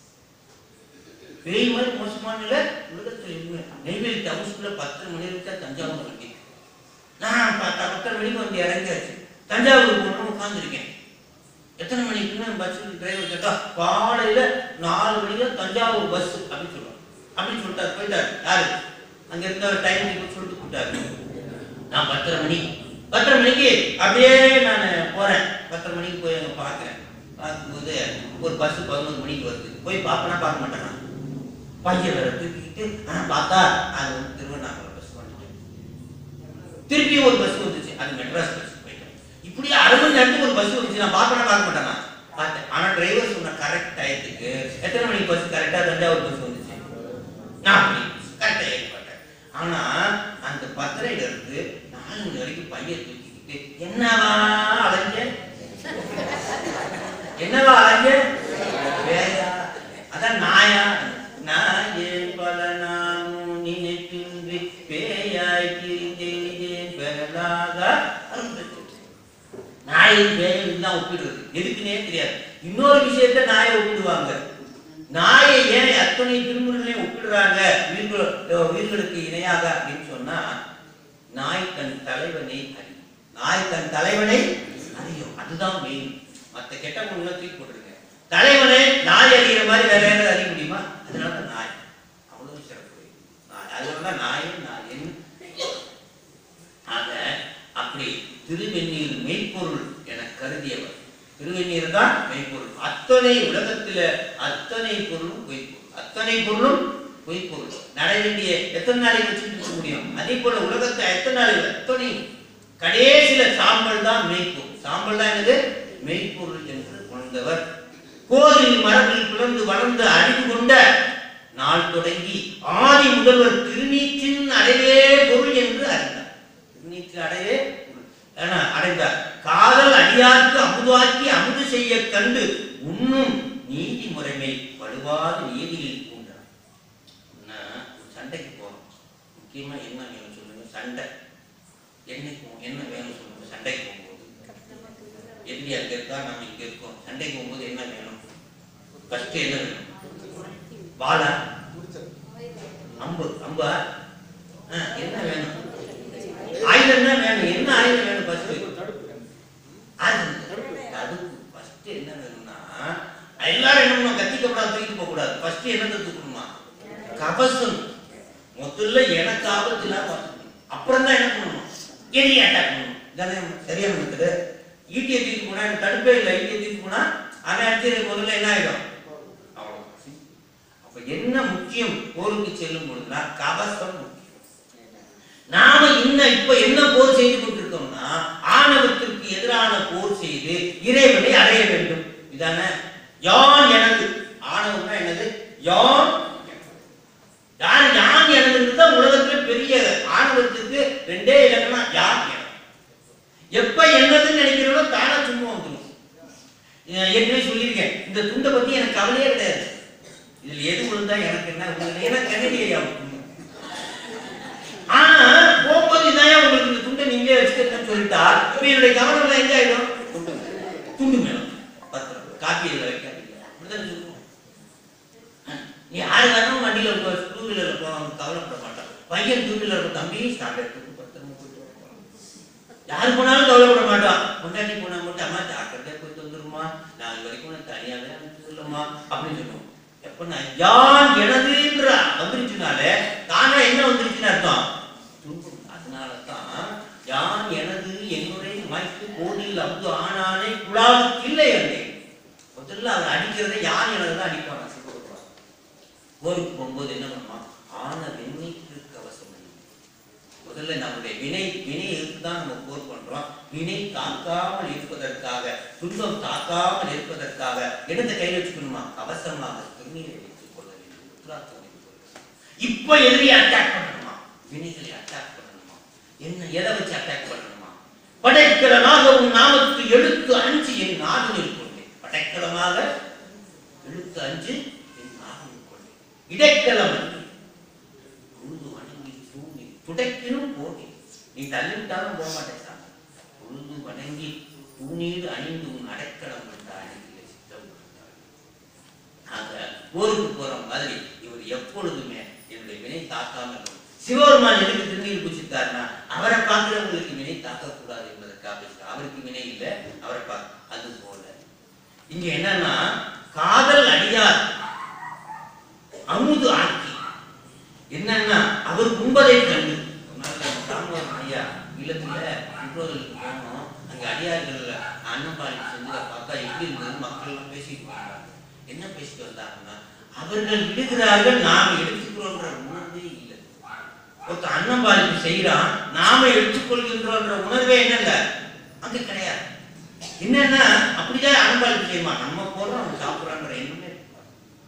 பேய் மாதிரி மோசமான நிலை உலகத்துல எதுவுமே நெய்வேலி டவுன்ஸ்குள்ள பத்து மணி வரைக்கும் தஞ்சாவூர் வண்டி நான் பத்து பத்தரை மணிக்கு வந்து இறங்கியாச்சு தஞ்சாவூர் போகணும் உட்காந்துருக்கேன் எத்தனை மணிக்குன்னு பஸ் டிரைவர் கேட்டா காலையில நாலு மணிக்கு தஞ்சாவூர் பஸ் அப்படின்னு சொல்லுவாங்க அப்படின்னு சொல்லிட்டாரு போயிட்டாரு யாரு அங்க இருந்த டைம் டேபிள் சொல்லிட்டு கூப்பிட்டாரு நான் பத்தரை மணி பத்தரை மணிக்கு அப்படியே நான் போறேன் பத்தரை மணிக்கு போய் அங்க பார்க்கிறேன் பார்க்கும்போது ஒரு பஸ் பதினோரு மணிக்கு வருது போய் பார்ப்பனா பார்க்க மாட்டேன் நான் பையன் வேற தூக்கிக்கிட்டு ஆனா பார்த்தா அது வந்து திருவண்ணாமலை பஸ் வந்துட்டு திருப்பி ஒரு பஸ் வந்துச்சு அது மெட்ராஸ் பஸ் போயிட்டேன் இப்படியே அரை மணி நேரத்துக்கு ஒரு பஸ் வந்துச்சு நான் பார்க்கணும் பார்க்க மாட்டேன் நான் பார்த்தேன் ஆனா டிரைவர் சொன்ன கரெக்ட் டயத்துக்கு எத்தனை மணிக்கு பஸ் கரெக்டா தஞ்சாவூர் பஸ் வந்துச்சு நான் கரெக்டா ஏற்பட்டேன் ஆனா அந்த பத்தரையில இருந்து நாலு மணி வரைக்கும் பையன் தூக்கிக்கிட்டு என்னவா அலைஞ்ச என்னவா அலைஞ்ச வேயா அதான் நாயா நாயே பல நாமும் நினைப்பின்றி பேயாய் திரிந்தேன் பெறலாக நாயும் பேயும் தான் ஒப்பிடுறது எதுக்குன்னே தெரியாது இன்னொரு விஷயத்த நாயை ஒப்பிடுவாங்க நாயை ஏன் அத்தனை திருமுறைகளையும் ஒப்பிடுறாங்க உயிர்கள் உயிர்களுக்கு இணையாக அப்படின்னு சொன்னா நாய் தன் தலைவனை அறியும் நாய் தன் தலைவனை அறியும் அதுதான் மெயின் மத்த கெட்ட பொண்ணுல தூக்கி போட்டுருங்க தலைவனை நாய் அறிகிற மாதிரி வேற யாராவது அறிய முடியுமா அதனால தான் நாய் அவ்வளவு சிறப்பு நாய் அதனால தான் நாயே நாய் என்ன ஆக அப்படி திருவெண்ணீர் மெய்ப்பொருள் என கருதியவர் திருவெண்ணீர் தான் மெய்ப்பொருள் அத்தனை உலகத்துல அத்தனை பொருளும் பொய்ப்பொருள் அத்தனை பொருளும் பொய்ப்பொருள் நட வேண்டிய எத்தனை நாளைக்கு வச்சுட்டு இருக்க முடியும் அதே போல உலகத்தை எத்தனை நாளைக்கு எத்தனை கடைசியில சாம்பல் தான் மெய்ப்பொருள் சாம்பல் தான் என்னது மெய்ப்பொருள் என்று உணர்ந்தவர் கோதில் மரபில் பிளந்து வளர்ந்து அறிவு கொண்ட நாள் தொடங்கி ஆதி முதல்வர் திருநீற்றின் அடைவே பொருள் என்று அறிந்தார் திருநீற்று அடைவே பொருள். ஆனா, அடைந்தார் காதல் அடியார்க்கு அமுதாக்கி அமுது செய்ய கண்டு உண்ணும் நீதி முறைமை வலுவாத நீதியில் பூண்டார் நான் ஒரு சண்டைக்கு போறோம் முக்கியமா என்ன வேணும் சொல்லுங்க சண்டை என்னைக்கு போ- என்ன வேணும் சொல்லுங்க சண்டைக்கு போகும்போது எதிரி அங்க இருக்கா நம்ம இங்க இருக்கோம் சண்டைக்கு போகும்போது என்ன வேணும் ஃபர்ஸ்ட் என்ன வேணும் வாழா அம்பு அம்பா ஆ, என்ன வேணும் ஆயுதம் தான் வேணும் என்ன ஆயுதம் வேணும் ஃபர்ஸ்ட் தடுப்பு ஃபர்ஸ்ட் என்ன வேணும்னா எல்லாரும் என்ன பண்ணணும் கத்திக்கப்படாது தூக்கிட்டு போக கூடாது ஃபர்ஸ்ட் என்னத்தை தூக்கணுமா கவசம் முதல்ல எனக்கு ஆபத்து இல்லாம பார்த்துக்கணும். அப்புறம் தான் என்ன பண்ணணும் எதிரி அட்டாக் பண்ணணும் இதானே சரியான மெத்தடு ஈட்டியை தூக்கி போனா எனக்கு தடுப்பே இல்லை ஈட்டியை தூக்கி போனா அவன் அடிச்சது முதல்ல என்ன ஆயிடும் அவ்வளவுதான். அப்ப என்ன முக்கியம் போருக்கு செல்லும் பொழுதுனா கவசம் முக்கியம் நாம இன்னும் இப்ப என்ன போர் செய்து கொண்டிருக்கோம்னா ஆணவத்திற்கு எதிரான போர் செய்து இறைவனை அடைய வேண்டும் இதானே யான் எனது ஆணவம்னா என்னது யான் எனது. யார் யான் எனது தான் உலகத்துல பெரிய ஆணவத்துக்கு ரெண்டே இலக்கணம் யான் எனது எப்ப என்னதுன்னு நினைக்கிறோமோ தானா சும்மா வந்துடும் நான் ஏற்கனவே சொல்லியிருக்கேன் இந்த துண்டை பத்தி எனக்கு கவலையே கிடையாது இதுல எது விழுந்தா எனக்கு என்ன விழுந்தா எனக்கு கண்ணடியா ஆனா போகும்போது இதான் உங்களுக்கு இந்த துண்டை நீங்களே வச்சுக்கன்னு சொல்லிட்டா இப்ப என்னுடைய கவனம் எல்லாம் எங்க ஆயிடும் துண்டு மேலும் பத்திரம் காப்பி இதுல வைக்காதீங்க அப்படித்தானே சொல்லுவோம் நீ யாரு வேணாலும் வண்டியில டூ வீலர்ல போவாங்க கவலைப்பட மாட்டான் பையன் டூ வீலர் தம்பி ஸ்டார்ட் எடுத்து பத்திரமா போயிட்டு வருவான். யாரு போனாலும் கவலைப்பட மாட்டான் பொண்டாட்டி போனா மட்டும் அம்மா டாக்டர்கிட்ட போயிட்டு வந்துருமா நான் இது வரைக்கும் நான் தனியாவே அனுப்பிச்சுல்லம்மா அப்படின்னு சொல்லுவோம் எப்ப நான் யான் எனதுன்ற வந்துருச்சுனாலே தானா என்ன வந்துருச்சுன்னு அர்த்தம் துன்பம் அதனால தான் யான் எனது என்னுடைய மைக்கு கோடியில் அப்து ஆனானே குழாவுக்கு இல்லை அங்கே முதல்ல அவர் அடிக்கிறதை யான் எனது தான் அடிப்பான் சிவபெருமான் போருக்கு போகும்போது என்ன பண்ணுவான் ஆன வெண்மைக்கு கவசம் அணிந்து. முதல்ல நம்முடைய வினை வினை தான் நம்ம போர் பண்றோம் வினை தாக்காமல் இருப்பதற்காக துன்பம் தாக்காமல் இருப்பதற்காக இடத்தை கையில் வச்சுக்கணுமா அவசரமாக திருநீரை வைத்துக் கொள்ள வேண்டும் உத்ராக்கம் வைத்துக் கொள்ள வேண்டும். இப்ப எதிரி அட்டாக் பண்ணணுமா வினைகளை அட்டாக் பண்ணணுமா என்ன எதை வச்சு அட்டாக் பண்ணணுமா படைக்கலமாக உன் நாமத்துக்கு எழுத்து அஞ்சு என் நாதனில் கொண்டேன் படைக்கலமாக எழுத்து அஞ்சு என் நாதனில் கொண்டேன் இடைக்கலம் உழுது வணங்கி தூங்கி துடைக்கணும் போகி நீ தள்ளிவிட்டாலும் போக மாட்டேன் சாமி உழுது வணங்கி தூணீடு அணிந்து உன் அடைக்கலம் கொண்ட அணிகளை சித்தம் கொண்டார் ஆக போருக்கு போற மாதிரி இவர் எப்பொழுதுமே என்னுடைய வினை தாக்காம இருக்கும் சிவபெருமான் எதுக்கு திருநீர் பூச்சித்தாருன்னா அவரை பார்க்கிறவங்களுக்கு வினை தாக்கக்கூடாது என்பதற்காக அவருக்கு வினை இல்லை அவரை பார்க்க அது போல இங்க என்னன்னா காதல் அடியார் அமுது ஆக்கி என்னன்னா அவர் உண்பதை கண்டு ஒரு நாள் நம்ம ராமவரம் ஐயா இல்லத்துல முற்றோதலுக்கு போனோம் அங்க அடியார்கள் அன்னப்பாளையம் செஞ்சதை பார்த்தா எப்படி இருந்தது மக்கள் எல்லாம் பேசிட்டு வந்தாங்க என்ன பேசிட்டு வந்தாங்கன்னா அவர்கள் இடுகிறார்கள் நாம் எடுத்துக்கிறோன்ற உணர்வே இல்லை ஒருத்தர் அன்னம்பாளிப்பு செய்யறான் நாம எடுத்துக்கொள்கின்றோன்ற உணர்வே என்னல்ல அங்க கிடையாது என்னன்னா அப்படிதான் அன்னம்பாளிப்பு செய்யுமா நம்ம போறோம் அவங்க சாப்பிடுறாங்கிற எண்ணமே இருக்காது.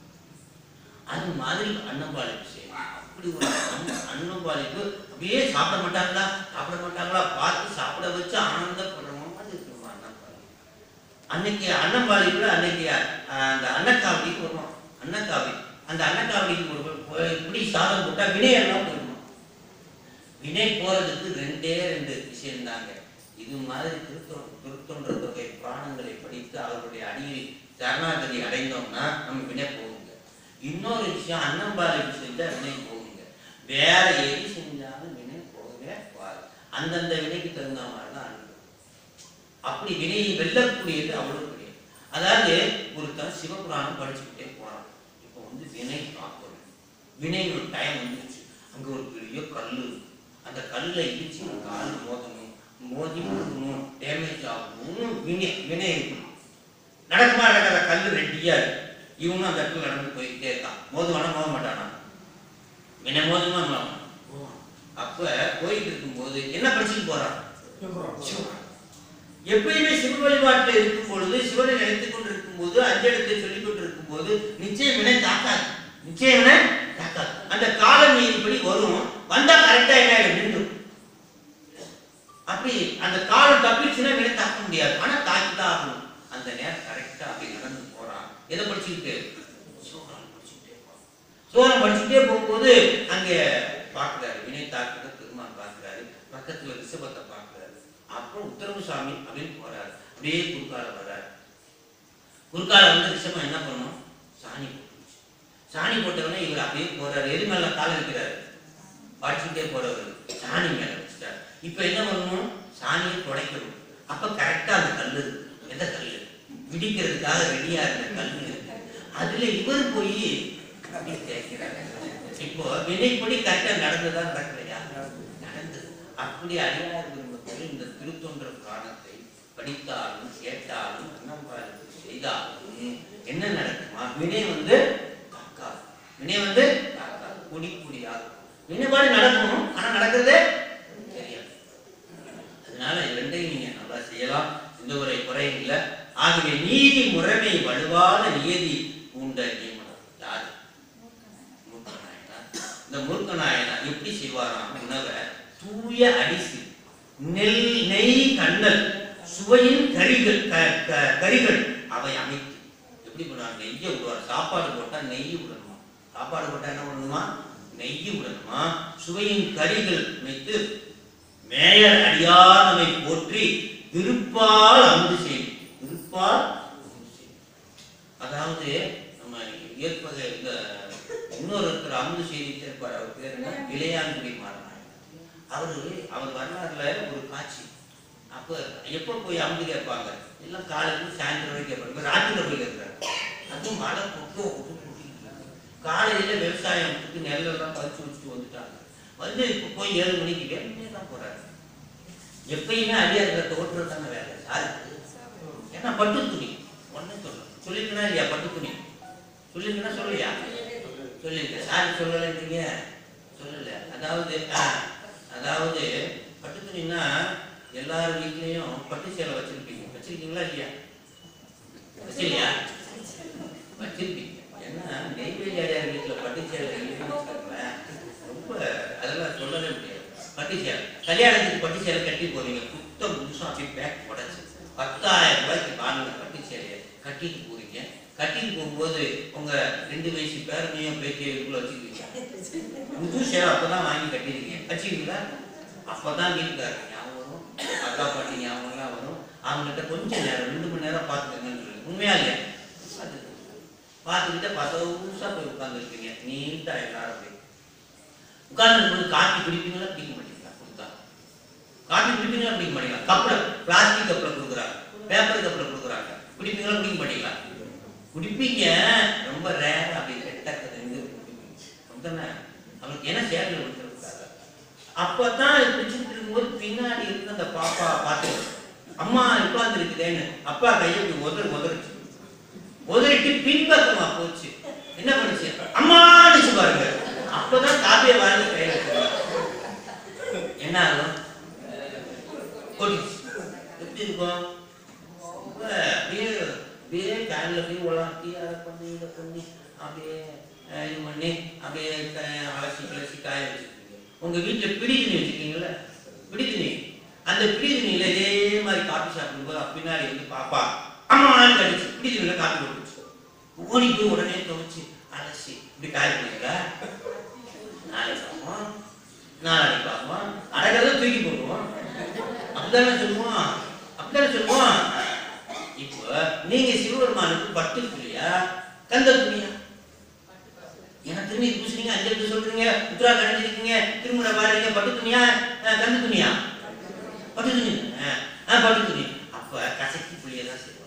அது மாதிரி அன்னம்பாளிப்பு செய்யணும் அப்படி ஒரு அன்ன- அன்னம்பாளிப்பு அப்படியே சாப்பிட மாட்டாங்களா சாப்பிட மாட்டாங்களா பார்த்து சாப்பிட வச்சு ஆனந்தப்படுற மாதிரி இருக்கணும் அன்னம்பாளிப்பு அன்னைக்கு அன்னம்பாளிப்புல அன்னைக்கு அஹ், அந்த அன்னக்காவடிக்கு வருவோம் அன்னக்காவடி அந்த அன்னக்காவடிக்கு ஒரு ஒரு இப்படி சாதம் போட்டா வினையெல்லாம் போயிடுமா வினை போறதுக்கு ரெண்டே ரெண்டு விஷயம் தாங்க இது மாதிரி திருத்தொ திருத்தொன்ற தொகை புராணங்களை படித்து அவர்களுடைய அடியை சரணாகதி அடைந்தோம்னா நம்ம வினை போகுங்க இன்னொரு விஷயம் அன்னம்பாலிப்பு செஞ்சா வினை போகுங்க வேற எது செஞ்சாலும் வினை போகவே போகாது அந்தந்த வினைக்கு தகுந்த மாதிரி தான் அனுப்பும் அப்படி வினையை வெல்லக்கூடியது அவ்வளவு கிடையாது அதாவது ஒருத்தன் சிவபுராணம் படிச்சுக்கிட்டே போறான் இப்போ வந்து வினை காக்கணும் வினை ஒரு டைம் வந்துருச்சு அங்க ஒரு பெரிய கல்லு இருக்கு. அந்த கல்லை இடிச்சு ஒரு கால் மோதணும் மோதி போடணும் டேமேஜ் ஆகணும்னு வினை வினை இருக்கு நடக்குமா நடக்காத கல்லு ரெட்டியா இருக்கு இவனும் அந்த இடத்துல நடந்து போயிட்டே இருக்கான் மோதுவானா மோத மாட்டானா வினை மோதுமா மோதுவானா? அப்ப போயிட்டு இருக்கும்போது என்ன படிச்சுட்டு போறான் சிவபுராணம். எப்பயுமே சிவ வழிபாட்டில் இருக்கும் பொழுது சிவனை நினைத்துக் கொண்டிருக்கும் போது அஞ்செழுத்தை சொல்லிக் கொண்டிருக்கும் போது நிச்சயம் வினை தாக்காது நிச்சயம் வினை தாக்காது அந்த கால நீதிப்படி வரும் வந்தா கரெக்டா என்ன ஆயிடும் நின்றும் அப்படி அந்த காலம் தப்பிச்சுன்னா வினை தாக்க முடியாது ஆனா தாக்கி தான் ஆகணும் அந்த நேரம் கரெக்டா அப்படி நடந்து போறான் எதை படிச்சுக்கிட்டு சோழம் படிச்சுக்கிட்டே போறான் சோழம் படிச்சுட்டே போகும்போது அங்க பார்க்கிறாரு வினை தாக்குத பெருமான் பார்க்கிறாரு பக்கத்துல ரிஷபத்தை பார்க்கிறாரு அப்புறம் உத்தரவு சாமி அப்படின்னு போறாரு அப்படியே குறுக்கால வர்றாரு குறுக்கால வந்து ரிஷபம் என்ன பண்ணும் சாணி போட்டுருச்சு சாணி போட்டவொடனே இவர் அப்படியே போறாரு எது மேல கால வைக்கிறாரு படிச்சுட்டே போறவர் சாணி மேல வச்சுட்டாரு இப்ப என்ன பண்ணணும் சாணியை துடைக்கணும் அப்ப கரெக்டா அந்த கல்லு இருக்கு. எந்த கல்லு விடிக்கிறதுக்காக ரெடியா இருந்த கல்லு இருக்கு அதுல இவர் போய் அப்படியே தேய்க்கிறாரு இப்போ வினைப்படி கரெக்டா நடந்ததா நடக்கலையா நடந்தது அப்படி அடியார் விரும்பத்தில் இந்த திருத்தொன்ற புராணத்தை படித்தாலும் கேட்டாலும் அன்னம்பாளுக்கு செய்தாலும் என்ன நடக்குமா வினை வந்து காக்காது வினை வந்து காக்காது குடி குடியாகும் வினைபாடு நடக்கும் ஆனா நடக்கிறதே தெரியாது அதனால இது ரெண்டையும் நீங்க நல்லா செய்யலாம் இந்த ஒரு குறை இல்லை ஆகவே நீதி முறைமை வலுவாத நியதி பூண்ட நியமனம் யாரு மூர்க்கநாயனார் இந்த மூர்க்கநாயனார் எப்படி செய்வாராம் உணவை தூய அரிசி நெல் நெய் கண்ணல் சுவையின் கரிகள் க- க- கரிகள் அவை அமைத்து எப்படி பண்ணுவாங்க நெய்யை விடுவார் சாப்பாடு போட்டா நெய் விடணுமா சாப்பாடு போட்டா என்ன பண்ணணுமா நெய் விடணுமா சுவையின் கரிகள் அமைத்து மேயர் அடியார் நம்மை போற்றி திருப்பால் அமுது செய்யும் திருப்பால் அமுது செய்யும் அதாவது நம்ம ஏற்பக இந்த இன்னொரு ஒருத்தர் அமுது செய்தி இருப்பார் அவர் பேர் என்ன இளையான்குடி மாறனார் அவரு அவர் வரலாறுல ஒரு காட்சி அப்ப எப்ப போய் அமுது கேட்பாங்க எல்லாம் காலையில சாயந்தரம் வரைக்கும் கேட்பாங்க ராத்திரில போய் கேட்கிறாரு அதுவும் மழை கொட்டு கொட்டு கொட்டிட்டு இருக்கு. காலையில விவசாயம் விட்டுட்டு நெல்லெல்லாம் பறிச்சு வச்சுட்டு வந்துட்டாங்க வந்து இப்ப போய் ஏழு மணிக்கு வேணுமே தான் போறாரு எப்பயுமே அடியார்களை ஓட்டுறது தானே வேலை சாருக்கு ஏன்னா பட்டு துணி ஒன்றும் சொல்ல சொல்லிருக்கனா இல்லையா பட்டு துணி சொல்லிருக்கனா சொல்லலையா சொல்லியிருக்க சார் சொல்லலைன்றீங்க சொல்லல அதாவது ஆ, அதாவது பட்டு துணின்னா எல்லார் வீட்லயும் பட்டு சேலை வச்சிருப்பீங்க வச்சிருக்கீங்களா இல்லையா வச்சிருக்கியா வச்சிருப்பீங்க ஏன்னா நெய்வேலி அடையார் வீட்டுல பட்டு சேலை இல்லைன்னு வச்சுக்கோங்களேன். ரொம்ப அதெல்லாம் சொல்லவே முடியாது பட்டு சேலை கல்யாணத்துக்கு பட்டு சேலை கட்டி போறீங்க புத்தம் புதுசா அப்படியே பேக் உடச்சு பத்தாயிரம் ரூபாய்க்கு வாங்கின பட்டு சேலையை கட்டிட்டு போறீங்க கட்டிட்டு போகும்போது உங்க ரெண்டு வயசு பேரனையும் பேத்தியுக்குள்ள வச்சுக்குவீங்க புது சேலை அப்பதான் வாங்கி கட்டிருக்கீங்க வச்சுக்கீங்களா அப்பதான் வீட்டுக்காரங்க ஞாபகம் வரும் அக்கா பாட்டி ஞாபகம்லாம் வரும் அவங்ககிட்ட கொஞ்சம் நேரம் ரெண்டு மணி நேரம் பார்த்துக்கங்கன்னு சொல்லி உண்மையா இல்லையா பார்த்துக்கோங்க பார்த்துக்கிட்ட பசவுசா போய் உட்காந்துருக்கீங்க நீட்டா எல்லாரும் போய் உட்கார்ந்து காப்பி குடிப்பீங்களா குடிக்க மாட்டீங்களா கொடுத்தா காப்பி குடிப்பீங்களா குடிக்க மாட்டீங்களா கப்பில் பிளாஸ்டிக் கப்பில் கொடுக்குறாங்க பேப்பர் கப்பில் கொடுக்குறாங்க குடிப்பீங்களா குடிக்க மாட்டீங்களா குடிப்பீங்க ரொம்ப ரேர் அப்படி ரெட்டக்க ரெண்டு அப்படித்தானே அவனுக்கு என்ன சேரில் கொடுத்துருக்காங்க அப்பதான் அது பிடிச்சிட்டு இருக்கும்போது பின்னாடி இருந்து அந்த பாப்பா பார்த்து அம்மா உட்கார்ந்து இருக்குதேன்னு அப்பா கையை இப்படி உதறு உதறிச்சு உதறிட்டு பின்பக்கமா போச்சு என்ன பண்ணுச்சு அம்மா அடிச்சு பாருங்க அப்பதான் காப்பியை வாங்கி கையில வச்சுருவாங்க. என்ன ஆகும் கொட்டிச்சு எப்படி இருக்கும் ரொம்ப அப்படியே அப்படியே காலில் போய் உலாட்டி அதை பண்ணி இதை பண்ணி அப்படியே அஹ், இது பண்ணி அப்படியே க- அலசி கிளசி காய வச்சுருக்கீங்க உங்க வீட்டுல பிடி துணி வச்சுருக்கீங்கல்ல பிடி துணி அந்த பிடி துணியில இதே மாதிரி காப்பி சாப்பிடும்போது பின்னாடி வந்து பாப்பா அம்மான்னு கடிச்சு பிடி துணியில காப்பி போட்டுச்சு ஓடி போய் உடனே துவைச்சு அலசி இப்படி காய போட்டுக்கா நாளைக்கு பார்ப்போம் நாளைக்கு பார்ப்போம் அடக்கிறத தூக்கி போடுவோம் அப்படிதானே சொல்லுவோம் அப்படிதானே சொல்லுவோம் இப்போ நீங்க சிவபெருமானுக்கு பட்டு துணியா கந்த துணியா எனக்கு திரும்பி பூசுறீங்க அஞ்சல் சொல்றீங்க உத்தரா கணிஞ்சிருக்கீங்க திருமண பாருங்க பட்டு துணியா அஹ், கந்த துணியா பட்டு துணி தானே? ஆ பட்டு துணி அப்ப கசக்கி புளியை தான் செய்வாங்க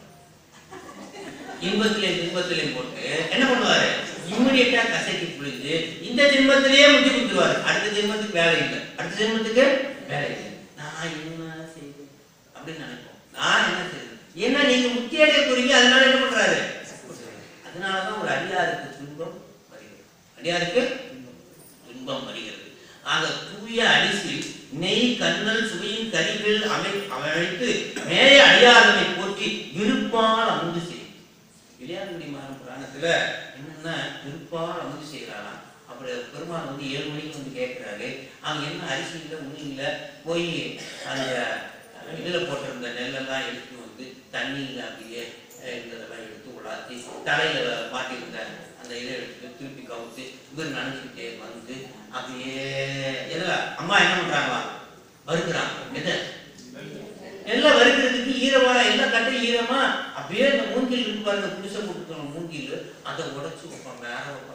இன்பத்திலே துன்பத்திலே போட்டு என்ன பண்ணுவாரு இம்மிடியட்டா கசக்கி புளிஞ்சு இந்த ஜென்மத்திலேயே முட்டி கொடுத்துருவாரு அடுத்த ஜென்மத்துக்கு வேலை இல்லை அடுத்த ஜென்மத்துக்கு வேலை இல்லை நான் என்ன செய்வேன் அப்படின்னு நினைப்போம் நான் என்ன செய்வேன் ஏன்னா நீங்க முத்தி அடைய போறீங்க அதனால என்ன பண்றாரு அதனாலதான் ஒரு அடியாருக்கு துன்பம் வருகிறது அடியாருக்கு துன்பம் வருகிறது ஆக தூய அரிசி நெய் கண்ணல் சுவையின் கரிகள் அமை அமைத்து மேய அடியாரனை போற்றி விருப்பால் அமுது செய்யும் இளையான்குடி மாறன் புராணத்துல என்னன்னா விருப்பால் அமுது செய்யறாராம் அப்புறம் பெருமாள் வந்து ஏழு மணிக்கு வந்து கேட்கிறாரு அவங்க என்ன அரிசி இல்லை ஒண்ணும் இல்லை போய் அந்த இதுல போட்டிருந்த நெல்லெல்லாம் எடுத்து வந்து தண்ணியில் அப்படியே அஹ், இருந்ததெல்லாம் எடுத்து உலாத்தி தலையில மாட்டியிருந்த அந்த இதை எடுத்து திருப்பி கவுத்து இவர் நினைச்சுக்கிட்டே வந்து அப்படியே எதுல அம்மா என்ன பண்றாங்களா வறுக்கிறாங்க எதை எல்லாம் வறுக்கிறதுக்கு ஈரமா எல்லாம் கட்டையும் ஈரமா அப்படியே அந்த மூங்கில் இருக்கு பாருங்க புதுசா போட்டுக்கணும் மூங்கில் அதை உடைச்சு வைப்பாங்க யார வைப்பாங்க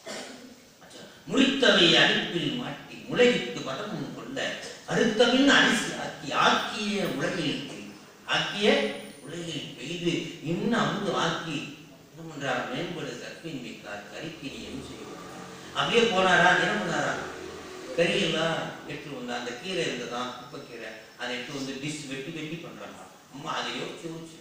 முறித்தவை அடுப்பில் மாட்டி முளைவிட்டு பதமும் கொள்ள அறுத்தவின் அரிசி ஆக்கி ஆக்கிய உலகில் பெய்து. ஆக்கிய உலகில் பெய்து இன்னும் அமுது ஆக்கி என்ன பண்றார் மேம்படு கற்பின் வைத்தார் கறிக்கிரியம் செய்வார் அப்படியே போனாரா என்ன பண்ணாரா கறியெல்லாம் எட்டு வந்து அந்த கீரை இருந்ததான் குப்பை கீரை அதை எடுத்து வந்து டிஷ் வெட்டி வெட்டி பண்றாங்க அம்மா அதை யோசிச்சு யோசிச்சு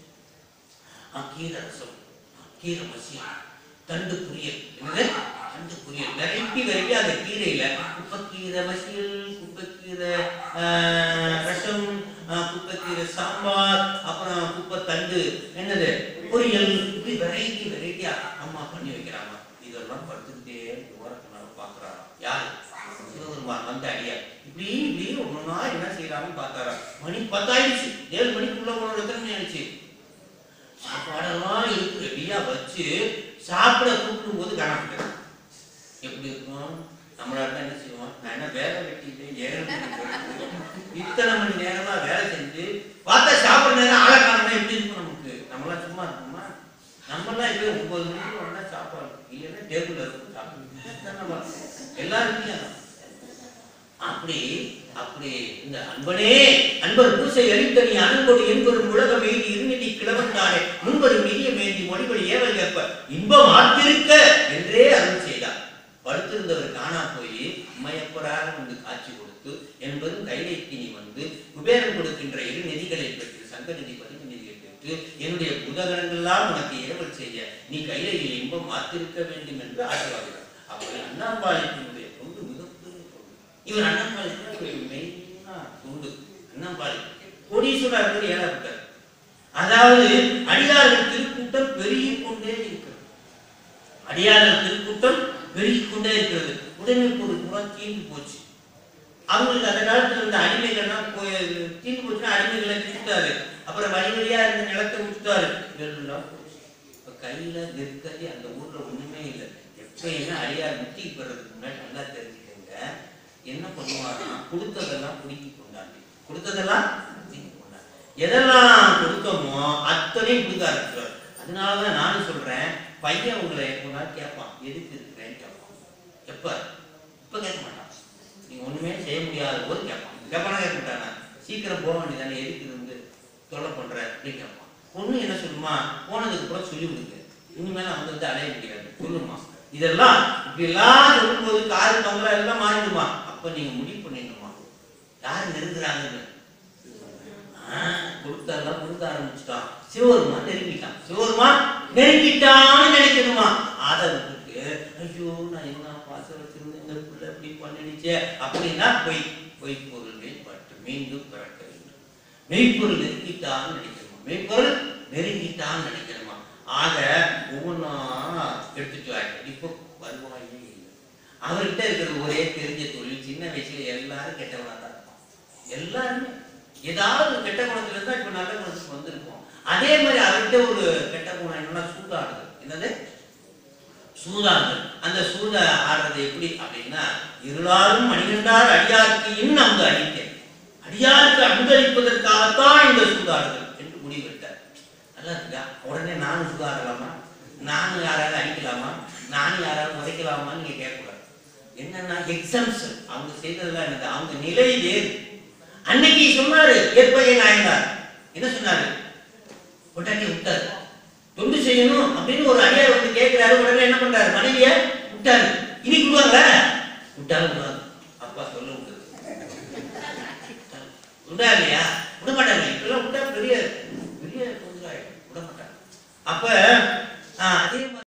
ஆ, கீரை ரசம் ஆ, கீரை மசியம் தண்டு பொரியல் என்னது தண்டு பொரியல் வெரைட்டி வெரைட்டி அந்த கீரையில குப்பைக்கீரை மசியல் குப்பைக்கீரை ஆ, ரசம் ஆ, குப்பைக்கீரை சாம்பார் அப்புறம் குப்பை தண்டு என்னது பொரியல் இப்படி வெரைட்டி வெரைட்டியா அம்மா பண்ணி வைக்கிறாங்க இதெல்லாம் படுத்துக்கிட்டே ஓரத்தினால பாக்குறாங்க யாரு சிவபெருமான் வந்த அடியார் இப்படி இப்படி ஒண்ணுனா என்ன செய்யறாங்கன்னு பார்த்தாரா மணி பத்தாயிடுச்சு ஏழு மணிக்குள்ள உன்னோட எத்தனை மணி ஆயிடுச்சு சாப்பாடெல்லாம் இருக்கு ரெடியா வச்சு சாப்பிட கூப்பிடும் போது காணப்பட்டது எப்படி இருக்கும் நம்மளால என்ன செய்வோம் நான் என்ன வேலை வெட்டிட்டு ஏழு மணிக்கு வந்து இத்தனை மணி நேரமா வேலை செஞ்சு பார்த்தா சாப்பிட நேரம் ஆளை காணணும் எப்படி இருக்கும் நமக்கு நம்மளாம் சும்மா இருக்குமா நம்மளாம் இப்போ ஒன்பது மணிக்கு ஒன்றா சாப்பாடு இல்லைன்னா டேபிள் இருக்கும் சாப்பிடுவோம் எல்லாருக்கும் அப்படி அப்படி இந்த அன்பனே அன்பர் பூசை அளித்தனி அன்போடு என்பரும் உலகம் எய்தி இருநிதி கிழவன்தானே முன்பரும் இனிய மேந்தி மொழிபடி ஏவல் கேட்ப இன்பம் ஆத்திருக்க என்றே அருள் செய்தார் படுத்திருந்தவர் காணா போய் உமையப்பராக வந்து காட்சி கொடுத்து என்பதும் கைலைத்தினி வந்து குபேரன் கொடுக்கின்ற இரு நிதிகளை பெற்று சங்க நிதி பதிவு நிதியை பெற்று என்னுடைய புதகரங்கள்லாம் உனக்கு ஏவல் செய்ய நீ கைலையில் இன்பம் மாத்திருக்க வேண்டும் என்று ஆசீர்வாதினார் அப்படி அண்ணாம்பாளையத்தினுடைய தொண்டு மிகப்பெரிய தொண்டு இவர் அண்ணாம்பாளையத்தில் மெயினா தொண்டு அண்ணாம்பாளை கோடீஸ்வரர் இருக்கிற ஏழாப்பட்டார் அதாவது அடியார்கள் திருக்கூட்டம் பெருகிக் கொண்டே இருக்கிறது அடியார்கள் திருக்கூட்டம் பெருகிக் கொண்டே இருக்கிறது உடனே ஒரு பூரா தீர்ந்து போச்சு அவங்களுக்கு அந்த காலத்துல இருந்த அடிமைகள்லாம் போய் தீர்ந்து போச்சுன்னா அடிமைகளை விட்டுட்டாரு அப்புறம் வழி வழியா இருந்த நிலத்தை விட்டுட்டாரு எல்லாம் போச்சு இப்ப கையில நெற்கதி அந்த ஊர்ல ஒண்ணுமே இல்லை எப்பயுமே அடியார் முத்தி பெறதுக்கு முன்னாடி நல்லா தெரிஞ்சுக்கோங்க என்ன பண்ணுவாருன்னா கொடுத்ததெல்லாம் குடிக்கி கொண்டாந்து கொடுத்ததெல்லாம் குடிக்கி கொண்டாந்து எதெல்லாம் கொடுத்தோமோ அத்தனையும் கொடுக்க ஆரம்பிச்சிடும் அதனாலதான் நானும் சொல்றேன் பையன் உங்களை எப்போனா கேட்பான் எதுக்கு இருக்கிறேன்னு கேட்பான் எப்ப இப்ப கேட்க மாட்டான் நீங்க ஒண்ணுமே செய்ய முடியாத போது கேட்பான் கேட்பானா கேட்க மாட்டானா சீக்கிரம் போக வேண்டியதானே எதுக்கு இருந்து தொல்லை பண்ற அப்படின்னு கேட்பான் பொண்ணு என்ன சொல்லுமா போனதுக்கு அப்புறம் சொல்லி கொடுங்க இனிமேல் அவங்க வந்து அடைய முடியாது சொல்லுமா இதெல்லாம் இப்படி எல்லாம் சொல்லும்போது காரு கம்பளம் எல்லாம் மாறிடுமா அப்ப நீங்க முடிவு பண்ணிடணுமா யார் நெருங்குறாங்கன்னு ஆஹ், கொடுத்ததெல்லாம் கொடுக்க ஆரம்பிச்சுட்டான் சிவருமா நெருங்கிட்டான் சிவருமா நெருங்கிட்டான்னு நினைக்கணுமா அதை விட்டுட்டு ஐயோ நான் என்ன பாசம் வச்சிருந்தேன் இந்த புள்ள இப்படி பண்ணிடுச்சே அப்படின்னா பொய் பொய் பொருளை பட்டு மீண்டும் பிறக்க வேண்டும் மெய்ப்பொருள் நெருங்கிட்டான்னு நினைக்கணுமா மெய்ப்பொருள் நெருங்கிட்டான்னு நினைக்கணுமா ஆக ஒவ்வொன்றா எடுத்துட்டு வாங்க இப்போ வருவாயே இல்லை அவர்கிட்ட இருக்கிற ஒரே தெரிஞ்ச தொழில் சின்ன வயசுல எல்லாரும் கெட்டவனா தான் இருப்பான் எல்லாருமே ஏதாவது ஒரு கெட்ட குணத்துல இருந்தா இப்ப நல்ல குணத்துக்கு வந்திருப்போம் அதே மாதிரி அவர்கிட்ட ஒரு கெட்ட குணம் என்னன்னா சூதாடுது என்னது சூதாடுதல் அந்த சூத ஆடுறது எப்படி அப்படின்னா இருளாரும் மணிகண்டார் அடியாருக்கு இன்னும் அங்கு அளித்தேன் அடியாருக்கு அன்பளிப்பதற்காகத்தான் இந்த சூதாடுதல் என்று முடிவெட்டார் நல்லா இருக்கா உடனே நானும் சூதாடலாமா நானும் யாராவது அடிக்கலாமா நானும் யாராவது உதைக்கலாமான்னு நீங்க கேட்கக்கூடாது என்னன்னா எக்ஸாம்ஷன் அவங்க செய்ததெல்லாம் என்னது அவங்க நிலை வேறு அன்னைக்கு சொன்னாரு ஏற்பகை நாயனார் என்ன சொன்னாரு பொட்டாட்டி விட்டாரு தொண்டு செய்யணும் அப்படின்னு ஒரு அடியார் வந்து கேட்கிறாரு உடனே என்ன பண்றாரு மனைவிய விட்டாரு இன்னைக்கு விடுவாங்க விட்டாலும் விடுவாங்க அப்பா சொல்ல விட்டது விடா இல்லையா விட மாட்டாங்க இப்பெல்லாம் விட்டா பெரிய பெரிய தொந்தரவு ஆயிடும் விட மாட்டாங்க அப்ப ஆஹ், அதே மாதிரி